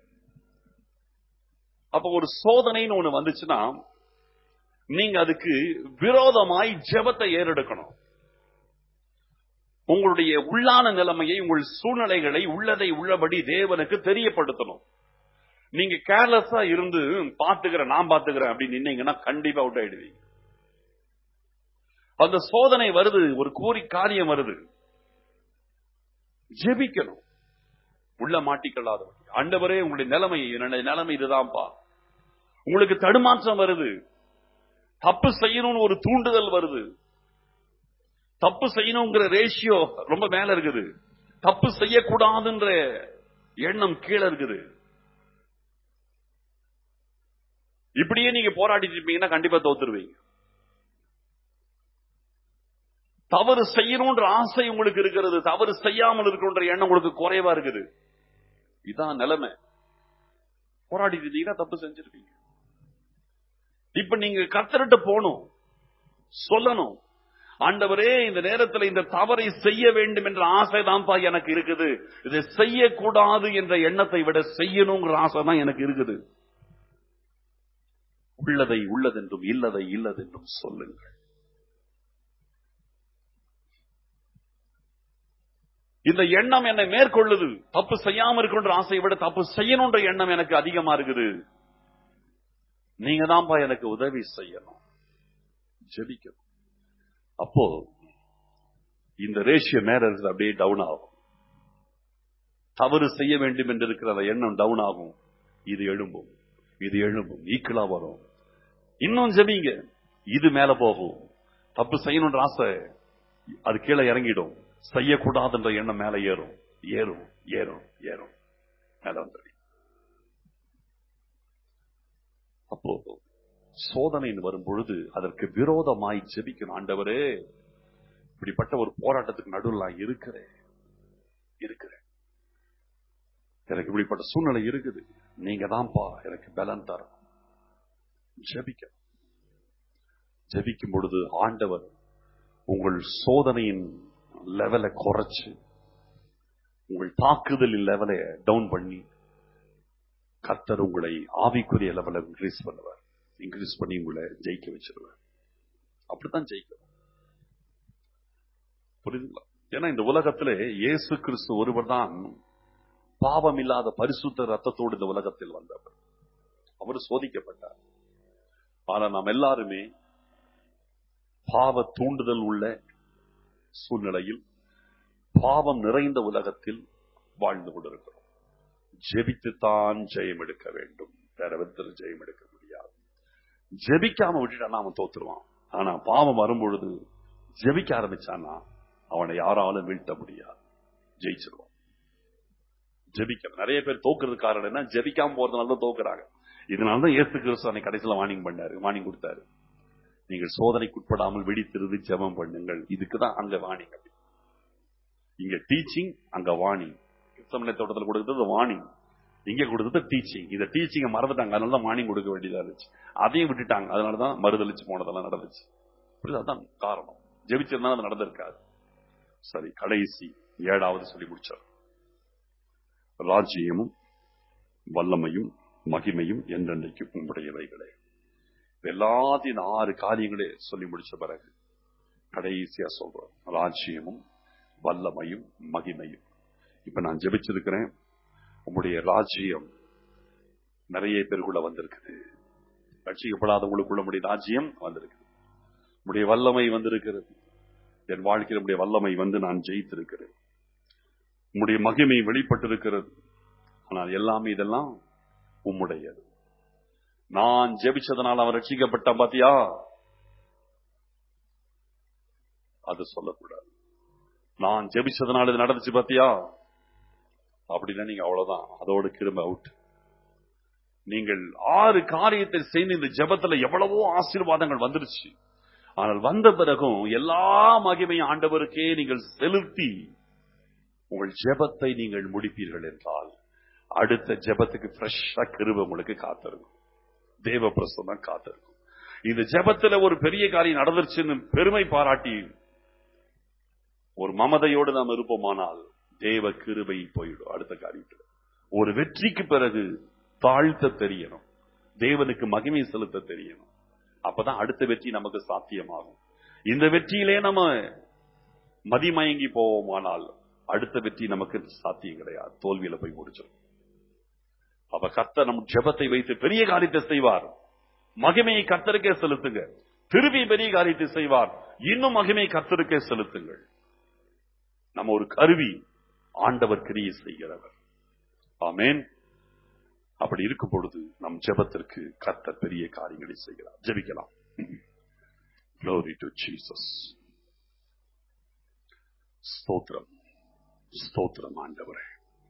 அப்ப ஒரு சோதனைன்னு ஒண்ணு வந்துச்சுன்னா நீங்க அதுக்கு விரோதமாய் ஜெபத்தை ஏறெடுக்கணும் உங்களுடைய உள்ளான நிலைமையை உங்கள் சூழ்நிலைகளை உள்ளதை உள்ளபடி தேவனுக்கு தெரியப்படுத்தணும் நீங்க கேர்லெஸ்ஸா இருந்து பாத்துக்கிறேன் நான் பாத்துக்கிறேன் அப்படின்னு நின்னீங்கன்னா கண்டிப்பா அவுட் ஆயிடுவீங்க அந்த சோதனை வருது ஒரு கூறி காரியம் வருது ஜெபிக்கணும் உள்ள மாட்டிக்கொள்ளாத ஆண்டவரே உங்களுடைய நிலைமை என்னுடைய நிலைமை இதுதான்ப்பா உங்களுக்கு தடுமாற்றம் வருது தப்பு செய்யணும்னு ஒரு தூண்டுதல் வருது தப்பு செய்யணுங்கிற ரேஷியோ ரொம்ப மேல இருக்குது தப்பு செய்யக்கூடாதுன்ற எண்ணம் கீழே இருக்குது இப்படியே நீங்க போராடிட்டு இருப்பீங்கன்னா கண்டிப்பா தோத்துருவீங்க தவறு செய்யணும்ன்ற ஆசை உங்களுக்கு இருக்கிறது தவறு செய்யாமல் இருக்கணுன்ற எண்ணம் உங்களுக்கு குறைவா இருக்குது இதான் நிலைமை போராடிட்டு இருந்தீங்கன்னா தப்பு செஞ்சிருப்பீங்க இப்ப நீங்க கத்தர்கிட்ட போகணும் சொல்லணும் ஆண்டவரே இந்த நேரத்தில் இந்த தவறை செய்ய வேண்டும் என்ற ஆசை தான்ப்பா எனக்கு இருக்குது இதை செய்யக்கூடாது என்ற எண்ணத்தை விட செய்யணுங்கிற ஆசை தான் எனக்கு இருக்குது உள்ளதை உள்ளதென்றும் இல்லதை இல்லதென்றும் சொல்லுங்கள் இந்த எண்ணம் என்னை மேற்கொள்ளுது தப்பு செய்யாம இருக்கின்ற ஆசையை விட தப்பு செய்யணுன்ற எண்ணம் எனக்கு அதிகமா இருக்குது நீங்க தான்ப்பா எனக்கு உதவி செய்யணும் ஜெபிக்கணும் அப்போ இந்த ரேஷியோ மேல இருக்கிறது அப்படியே டவுன் ஆகும் தவறு செய்ய வேண்டும் என்று இருக்கிற அந்த எண்ணம் டவுன் ஆகும் இது எழும்பும் இது எழும்பும் ஈக்குவலா வரும் இன்னும் ஜெபிங்க இது மேல போகும் தப்பு செய்யணுன்ற ஆசை அது கீழே இறங்கிடும் செய்யக்கூடாதுன்ற எண்ணம் மேல ஏறும் ஏறும் ஏறும் ஏறும் மேல வந்துடும் அப்போ சோதனைன்னு வரும் பொழுது அதற்கு விரோதமாய் ஜெபிக்கணும் ஆண்டவரே இப்படிப்பட்ட ஒரு போராட்டத்துக்கு நடுவில் நான் இருக்கிறேன் இருக்கிறேன் எனக்கு இப்படிப்பட்ட சூழ்நிலை இருக்குது நீங்க தான்ப்பா எனக்கு பலன் தரணும் ஜெபிக்க ஜெபிக்கும் பொழுது ஆண்டவர் உங்கள் சோதனையின் லெவலை குறைச்சு உங்கள் தாக்குதலின் லெவலை டவுன் பண்ணி கர்த்தர் உங்களை ஆவிக்குரிய லெவலை இன்க்ரீஸ் பண்ணுவார் இன்க்ரீஸ் பண்ணி உங்களை ஜெயிக்க வச்சிருவார் அப்படித்தான் ஜெயிக்கணும் புரியுதுங்களா ஏன்னா இந்த உலகத்திலே இயேசு கிறிஸ்து ஒருவர் தான் பாவம் இல்லாத பரிசுத்த ரத்தத்தோடு இந்த உலகத்தில் வந்தவர் அவர் சோதிக்கப்பட்டார் ஆனா நாம் எல்லாருமே பாவ தூண்டுதல் உள்ள சூழ்நிலையில் பாவம் நிறைந்த உலகத்தில் வாழ்ந்து கொண்டிருக்கிறோம் ஜெபித்துத்தான் ஜெயம் எடுக்க வேண்டும் வேற விதத்தில் ஜெயம் எடுக்க முடியாது ஜெபிக்காம விட்டுட்டா நாம தோத்துருவான் ஆனா பாவம் வரும்பொழுது ஜெபிக்க ஆரம்பிச்சானா அவனை யாராலும் வீழ்த்த முடியாது ஜெயிச்சிருவான் ஜெபிக்க நிறைய பேர் தோக்குறது காரணம் என்ன ஜெபிக்காம போறதுனால தான் தோக்குறாங்க இதனாலதான் ஏசு கிறிஸ்து அன்னை கடைசியில வார்னிங் பண்ணாரு வார்னிங் கொடுத்தாரு நீங்கள் சோதனைக்குட்படாமல் வெடித்திருந்து ஜெபம் பண்ணுங்கள் இதுக்குதான் அங்க வார்னிங் அப்படி இங்க டீச்சிங் அங்க வார்னிங் கிறிஸ்தவனை தோட்டத்தில் கொடுத்தது வார்னிங் இங்க கொடுத்தது டீச்சிங் இந்த டீச்சிங்க மறந்துட்டாங்க அதனால தான் வார்னிங் கொடுக்க வேண்டியதா இருந்துச்சு அதையும் விட்டுட்டாங்க அதனாலதான் மறுதளிச்சு போனதெல்லாம் நடந்துச்சு புரியுதா? அதான் காரணம் ஜெபிச்சிருந்தா அது நடந்திருக்காது சரி கடைசி ஏழாவது சொல்லி முடிச்சார் ராஜ்யமும் வல்லமையும் மகிமையும் என்றென்றைக்கும் உங்களுடையவைகளே இது எல்லாத்தையும் இந்த ஆறு காரியங்களே சொல்லி முடிச்ச பிறகு கடைசியா சொல்றோம் ராஜ்யமும் வல்லமையும் மகிமையும் இப்ப நான் ஜெபிச்சிருக்கிறேன் உங்களுடைய ராஜ்யம் நிறைய பேருக்குள்ள வந்திருக்குது ரட்சிக்கப்படாதவங்களுக்குள்ள உடைய ராஜ்யம் வந்திருக்குது உடைய வல்லமை வந்திருக்கிறது என் வாழ்க்கையில் உடைய வல்லமை வந்து நான் ஜெயித்திருக்கிறேன் உம்முடைய மகிமை வெளிப்பட்டிருக்கிறது ஆனால் எல்லாமே இதெல்லாம் உம்முடையது நான் ஜெபிச்சதனால் அவன் ரட்சிக்கப்பட்டான் பாத்தியா அது சொல்லக்கூடாது நான் ஜெபிச்சதனால் இது நடந்துச்சு பாத்தியா அப்படின்னா நீங்க அவ்வளவுதான் அதோட கிரும்ப அவுட் நீங்கள் ஆறு காரியத்தை செய்து இந்த ஜெபத்துல எவ்வளவோ ஆசீர்வாதங்கள் வந்துருச்சு ஆனால் வந்த பிறகும் எல்லா மகிமையும் ஆண்டவருக்கே நீங்கள் செலுத்தி உங்கள் ஜெபத்தை நீங்கள் முடிப்பீர்கள் என்றால் அடுத்த ஜெபத்துக்கு ஃப்ரெஷ்ஷா கிருப உங்களுக்கு காத்திருக்கும் தேவ பிரசனம் காத்திருக்கும் இந்த ஜெபத்துல ஒரு பெரிய காரியம் நடந்துருச்சுன்னு பெருமை பாராட்டி ஒரு மமதையோடு நாம் இருப்போமானால் தேவ கிருபை போயிடும் அடுத்த காரியத்துல ஒரு வெற்றிக்கு பிறகு தாழ்த்த தெரியணும் தேவனுக்கு மகிமை செலுத்த தெரியணும் அப்பதான் அடுத்த வெற்றி நமக்கு சாத்தியமாகும் இந்த வெற்றியிலே நம்ம மதிமயங்கி போவோமானால் அடுத்த வெற்றி நமக்கு சாத்தியம் கிடையாது தோல்வியில போய் முடிச்சிடும் அப்ப கர்த்தர் நம் ஜெபத்தை வைத்து பெரிய காரியத்தை செய்வார் மகிமையை கர்த்தருக்கே செலுத்துங்க திரும்பி பெரிய காரியத்தை செய்வார் இன்னும் மகிமை கர்த்தருக்கே செலுத்துங்கள் நம்ம ஒரு கருவி ஆண்டவர் கிரியை செய்கிறவர் ஆமென் அப்படி இருக்கும் பொழுது நம் ஜெபத்திற்கு கர்த்தர் பெரிய காரியங்களை செய்கிறார் ஜெபிக்கலாம் Glory to Jesus. ஸ்தோத்திரம் ஸ்தோத்திரம் ஆண்டவரே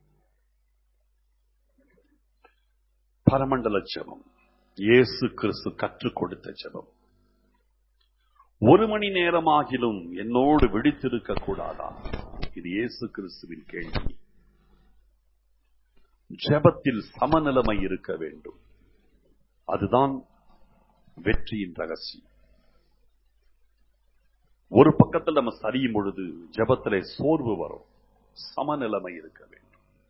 பரமண்டல ஜெபம் இயேசு கிறிஸ்து கற்றுக் கொடுத்த ஜெபம் ஒரு மணி நேரமாகிலும் என்னோடு விழித்திருக்க கூடாதா இது இயேசு கிறிஸ்துவின் கேள்வி ஜெபத்தில் சமநிலைமை இருக்க வேண்டும் அதுதான் வெற்றியின் ரகசியம் ஒரு பக்கத்தில் நம்ம சரியும் பொழுது ஜெபத்திலே சோர்வு வரும் சமநிலைமை இருக்க வேண்டும்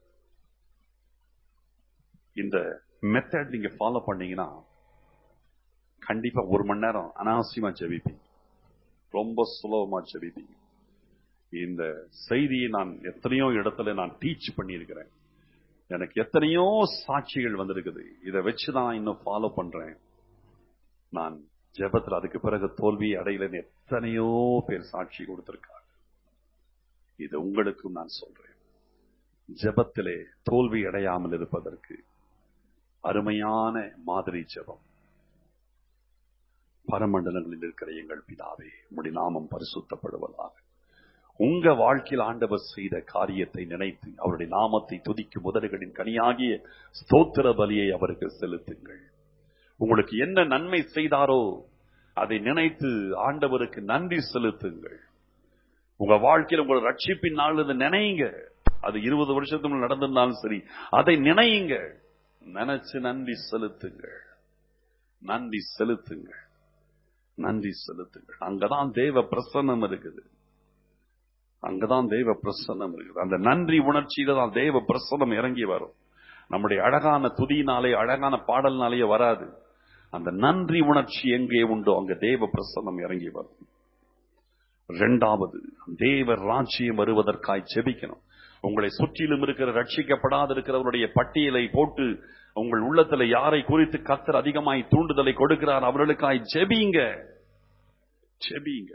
இந்த மெத்தட் நீங்க ஃபாலோ பண்ணீங்கன்னா கண்டிப்பா ஒரு மணி நேரம் அனாவசியமா ஜெபிப்பீங்க ரொம்ப சுலபமா ஜெபிப்பீங்க இந்த செய்தியை நான் எத்தனையோ இடத்துல நான் டீச் பண்ணியிருக்கிறேன் எனக்கு எத்தனையோ சாட்சிகள் வந்திருக்குது இதை வச்சு நான் இன்னும் ஃபாலோ பண்றேன் நான் ஜெபத்தில் அதுக்கு பிறகு தோல்வி அடையலன்னு எத்தனையோ பேர் சாட்சி கொடுத்திருக்காங்க இது உங்களுக்கும் நான் சொல்றேன் ஜெபத்திலே தோல்வி அடையாமல் இருப்பதற்கு அருமையான மாதிரி ஜெபம் பரமண்டலங்களில் இருக்கிற எங்கள் பிதாவே உம்முடைய நாமம் பரிசுத்தப்படுவதாக உங்க வாழ்க்கையில் ஆண்டவர் செய்த காரியத்தை நினைத்து அவருடைய நாமத்தை துதிக்கும் முதல்களின் கனியாகிய ஸ்தோத்திர பலியை அவருக்கு செலுத்துங்கள் உங்களுக்கு என்ன நன்மை செய்தாரோ அதை நினைத்து ஆண்டவருக்கு நன்றி செலுத்துங்கள் உங்க வாழ்க்கையில் உங்களோட ரட்சிப்பின் நாள் இதை நினைங்க அது இருபது வருஷத்துக்கு முன்ன நடந்திருந்தாலும் சரி அதை நினையுங்க நினைச்சு நன்றி செலுத்துங்கள் நன்றி செலுத்துங்கள் நன்றி செலுத்துங்கள் அங்கதான் தேவ பிரசன்னம் இருக்குது அங்கதான் தேவ பிரசன்னம் இருக்குது அந்த நன்றி உணர்ச்சியில தான் தேவ பிரசன்னம் இறங்கி வரும் நம்முடைய அழகான துதியினாலே அழகான பாடல்னாலேயே வராது அந்த நன்றி உணர்ச்சி எங்கே உண்டோ அங்க தேவ பிரசன்னம் இறங்கி வரும் இரண்டாவது தேவ ராஜ்யம் வருவதற்காய் செபிக்கணும் உங்களை சுற்றிலும் இருக்கிற ரட்சிக்கப்படாத இருக்கிறவருடைய பட்டியலை போட்டு உங்கள் உள்ளத்துல யாரை குறித்து கத்தர் அதிகமாய் தூண்டுதலை கொடுக்கிறார் அவர்களுக்காய் ஜெபிங்க ஜெபிங்க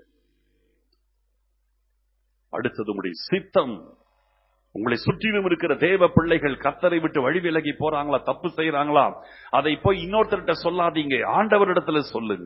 அடுத்தது உங்களுடைய சித்தம் உங்களை சுற்றிலும் இருக்கிற தேவ பிள்ளைகள் கத்தரை விட்டு வழி விலகி போறாங்களா தப்பு செய்யறாங்களா அதை போய் இன்னொருத்தர்கிட்ட சொல்லாதீங்க ஆண்டவரிடத்துல சொல்லுங்க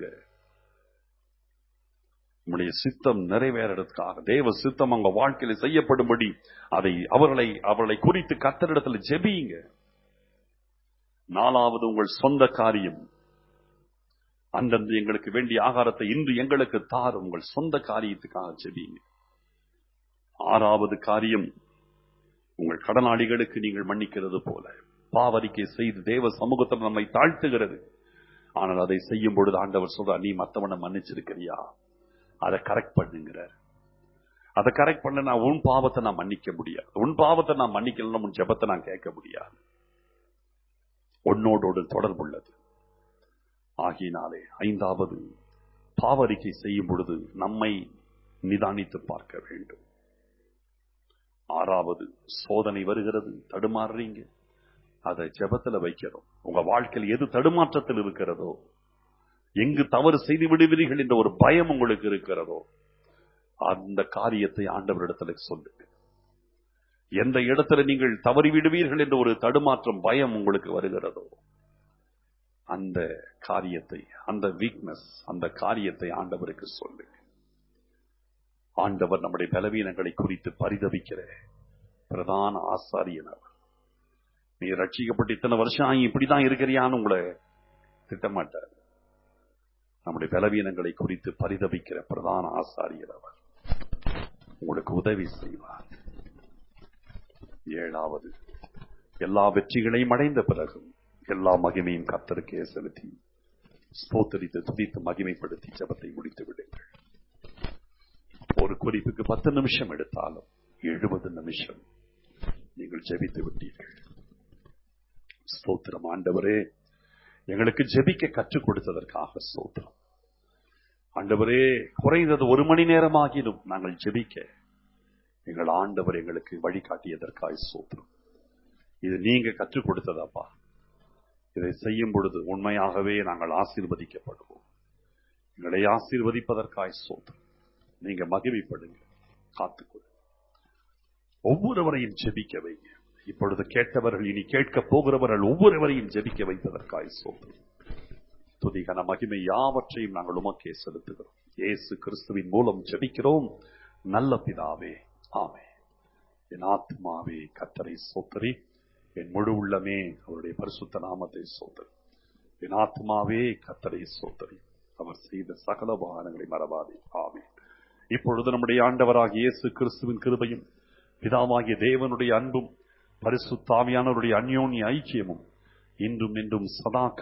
உங்களுடைய சித்தம் நிறைவேறதுக்காக தேவ சித்தம் அவங்க வாழ்க்கையில செய்யப்படும்படி அதை அவர்களை அவர்களை குறித்து கத்தரிடத்துல ஜெபியுங்க நாலாவது உங்கள் சொந்த காரியம் அந்தந்த எங்களுக்கு வேண்டிய ஆகாரத்தை இன்று எங்களுக்கு தார் உங்கள் சொந்த காரியத்துக்காக ஜெபியுங்க ஆறாவது காரியம் உங்கள் கடனாளிகளுக்கு நீங்கள் மன்னிக்கிறது போல பாவரிக்கை செய்து தேவ சமூகத்தில் நம்மை தாழ்த்துகிறது ஆனால் அதை செய்யும் பொழுது ஆண்டவர் சொல்றார் நீ மத்தவனை மன்னிச்சிருக்கிறியா அதை கரெக்ட் பண்ணுங்கிறார் அதை கரெக்ட் பண்ண நான் உன் பாவத்தை நான் மன்னிக்க முடியாது உன் பாவத்தை நான் மன்னிக்கலன்னா உன் ஜெபத்தை நான் கேட்க முடியாது உன்னோடோடு தொடர்புள்ளது ஆகினாலே ஐந்தாவது பாவரிக்கை செய்யும் பொழுது நம்மை நிதானித்து பார்க்க வேண்டும் ஆறாவது சோதனை வருகிறது தடுமாறுறீங்க அதை ஜெபத்துல வைக்கிறோம் உங்க வாழ்க்கையில் எது தடுமாற்றத்தில் இருக்கிறதோ எங்கு தவறு செய்து விடுவீர்கள் என்ற ஒரு பயம் உங்களுக்கு இருக்கிறதோ அந்த காரியத்தை ஆண்டவரிடத்துல சொல்லுங்க எந்த இடத்துல நீங்கள் தவறி விடுவீர்கள் என்ற ஒரு தடுமாற்றம் பயம் உங்களுக்கு வருகிறதோ அந்த காரியத்தை அந்த வீக்னஸ் அந்த காரியத்தை ஆண்டவருக்கு சொல்லுங்க ஆண்டவர் நம்முடைய பலவீனங்களை குறித்து பரிதவிக்கிற பிரதான ஆசாரியன் அவர் நீ ரட்சிக்கப்பட்டு இத்தனை வருஷம் ஆகி இப்படிதான் இருக்கிறியான்னு உங்களை திட்டமாட்டார் நம்முடைய பலவீனங்களை குறித்து பரிதவிக்கிற பிரதான ஆசாரியர் அவர் உங்களுக்கு உதவி செய்வார் ஏழாவது எல்லா வெற்றிகளையும் அடைந்த பிறகும் எல்லா மகிமையும் கத்தருக்கே செலுத்தி ஸ்தோத்தரித்து துதித்து மகிமைப்படுத்தி ஜபத்தை முடித்து விடுங்கள் ஒரு குறிப்புக்கு பத்து நிமிஷம் எடுத்தாலும் எழுபது நிமிஷம் நீங்கள் ஜெபித்து விட்டீர்கள் ஸ்தோத்திரம் ஆண்டவரே எங்களுக்கு ஜெபிக்க கற்றுக் கொடுத்ததற்காக ஸ்தோத்திரம் ஆண்டவரே குறைந்தது ஒரு மணி நேரமாகிலும் நாங்கள் ஜெபிக்க எங்கள் ஆண்டவர் எங்களுக்கு வழிகாட்டியதற்காய் சோத்திரம் இது நீங்க கற்றுக் கொடுத்ததாப்பா இதை செய்யும் பொழுது உண்மையாகவே நாங்கள் ஆசீர்வதிக்கப்படுவோம் எங்களை ஆசீர்வதிப்பதற்காய் சோத்திரம் நீங்க மகிமைப்படுங்க காத்துக்கொள்ள ஒவ்வொருவரையும் ஜெபிக்க வைங்க இப்பொழுது கேட்டவர்கள் இனி கேட்க போகிறவர்கள் ஒவ்வொருவரையும் ஜெபிக்க வைத்ததற்காய் சோத்திரம் துதிகன மகிமை யாவற்றையும் நாங்கள் உமக்கே செலுத்துகிறோம் இயேசு கிறிஸ்துவின் மூலம் ஜெபிக்கிறோம் நல்ல பிதாவே ஆமே என் ஆத்மாவே கத்தரை சோத்தரி என் முழு உள்ளமே அவருடைய பரிசுத்த நாமத்தை சோதரி என் ஆத்மாவே கத்தரை சோதரி அவர் செய்த சகல வாகனங்களை மறவாதே ஆமே இப்பொழுது நம்முடைய ஆண்டவராகிய இயேசு கிறிஸ்துவின் கிருபையும் பிதாவாகிய தேவனுடைய அன்பும் பரிசுத்தாவியானவருடைய அந்யோன்ய ஐக்கியமும் இன்றும் என்றும் சதா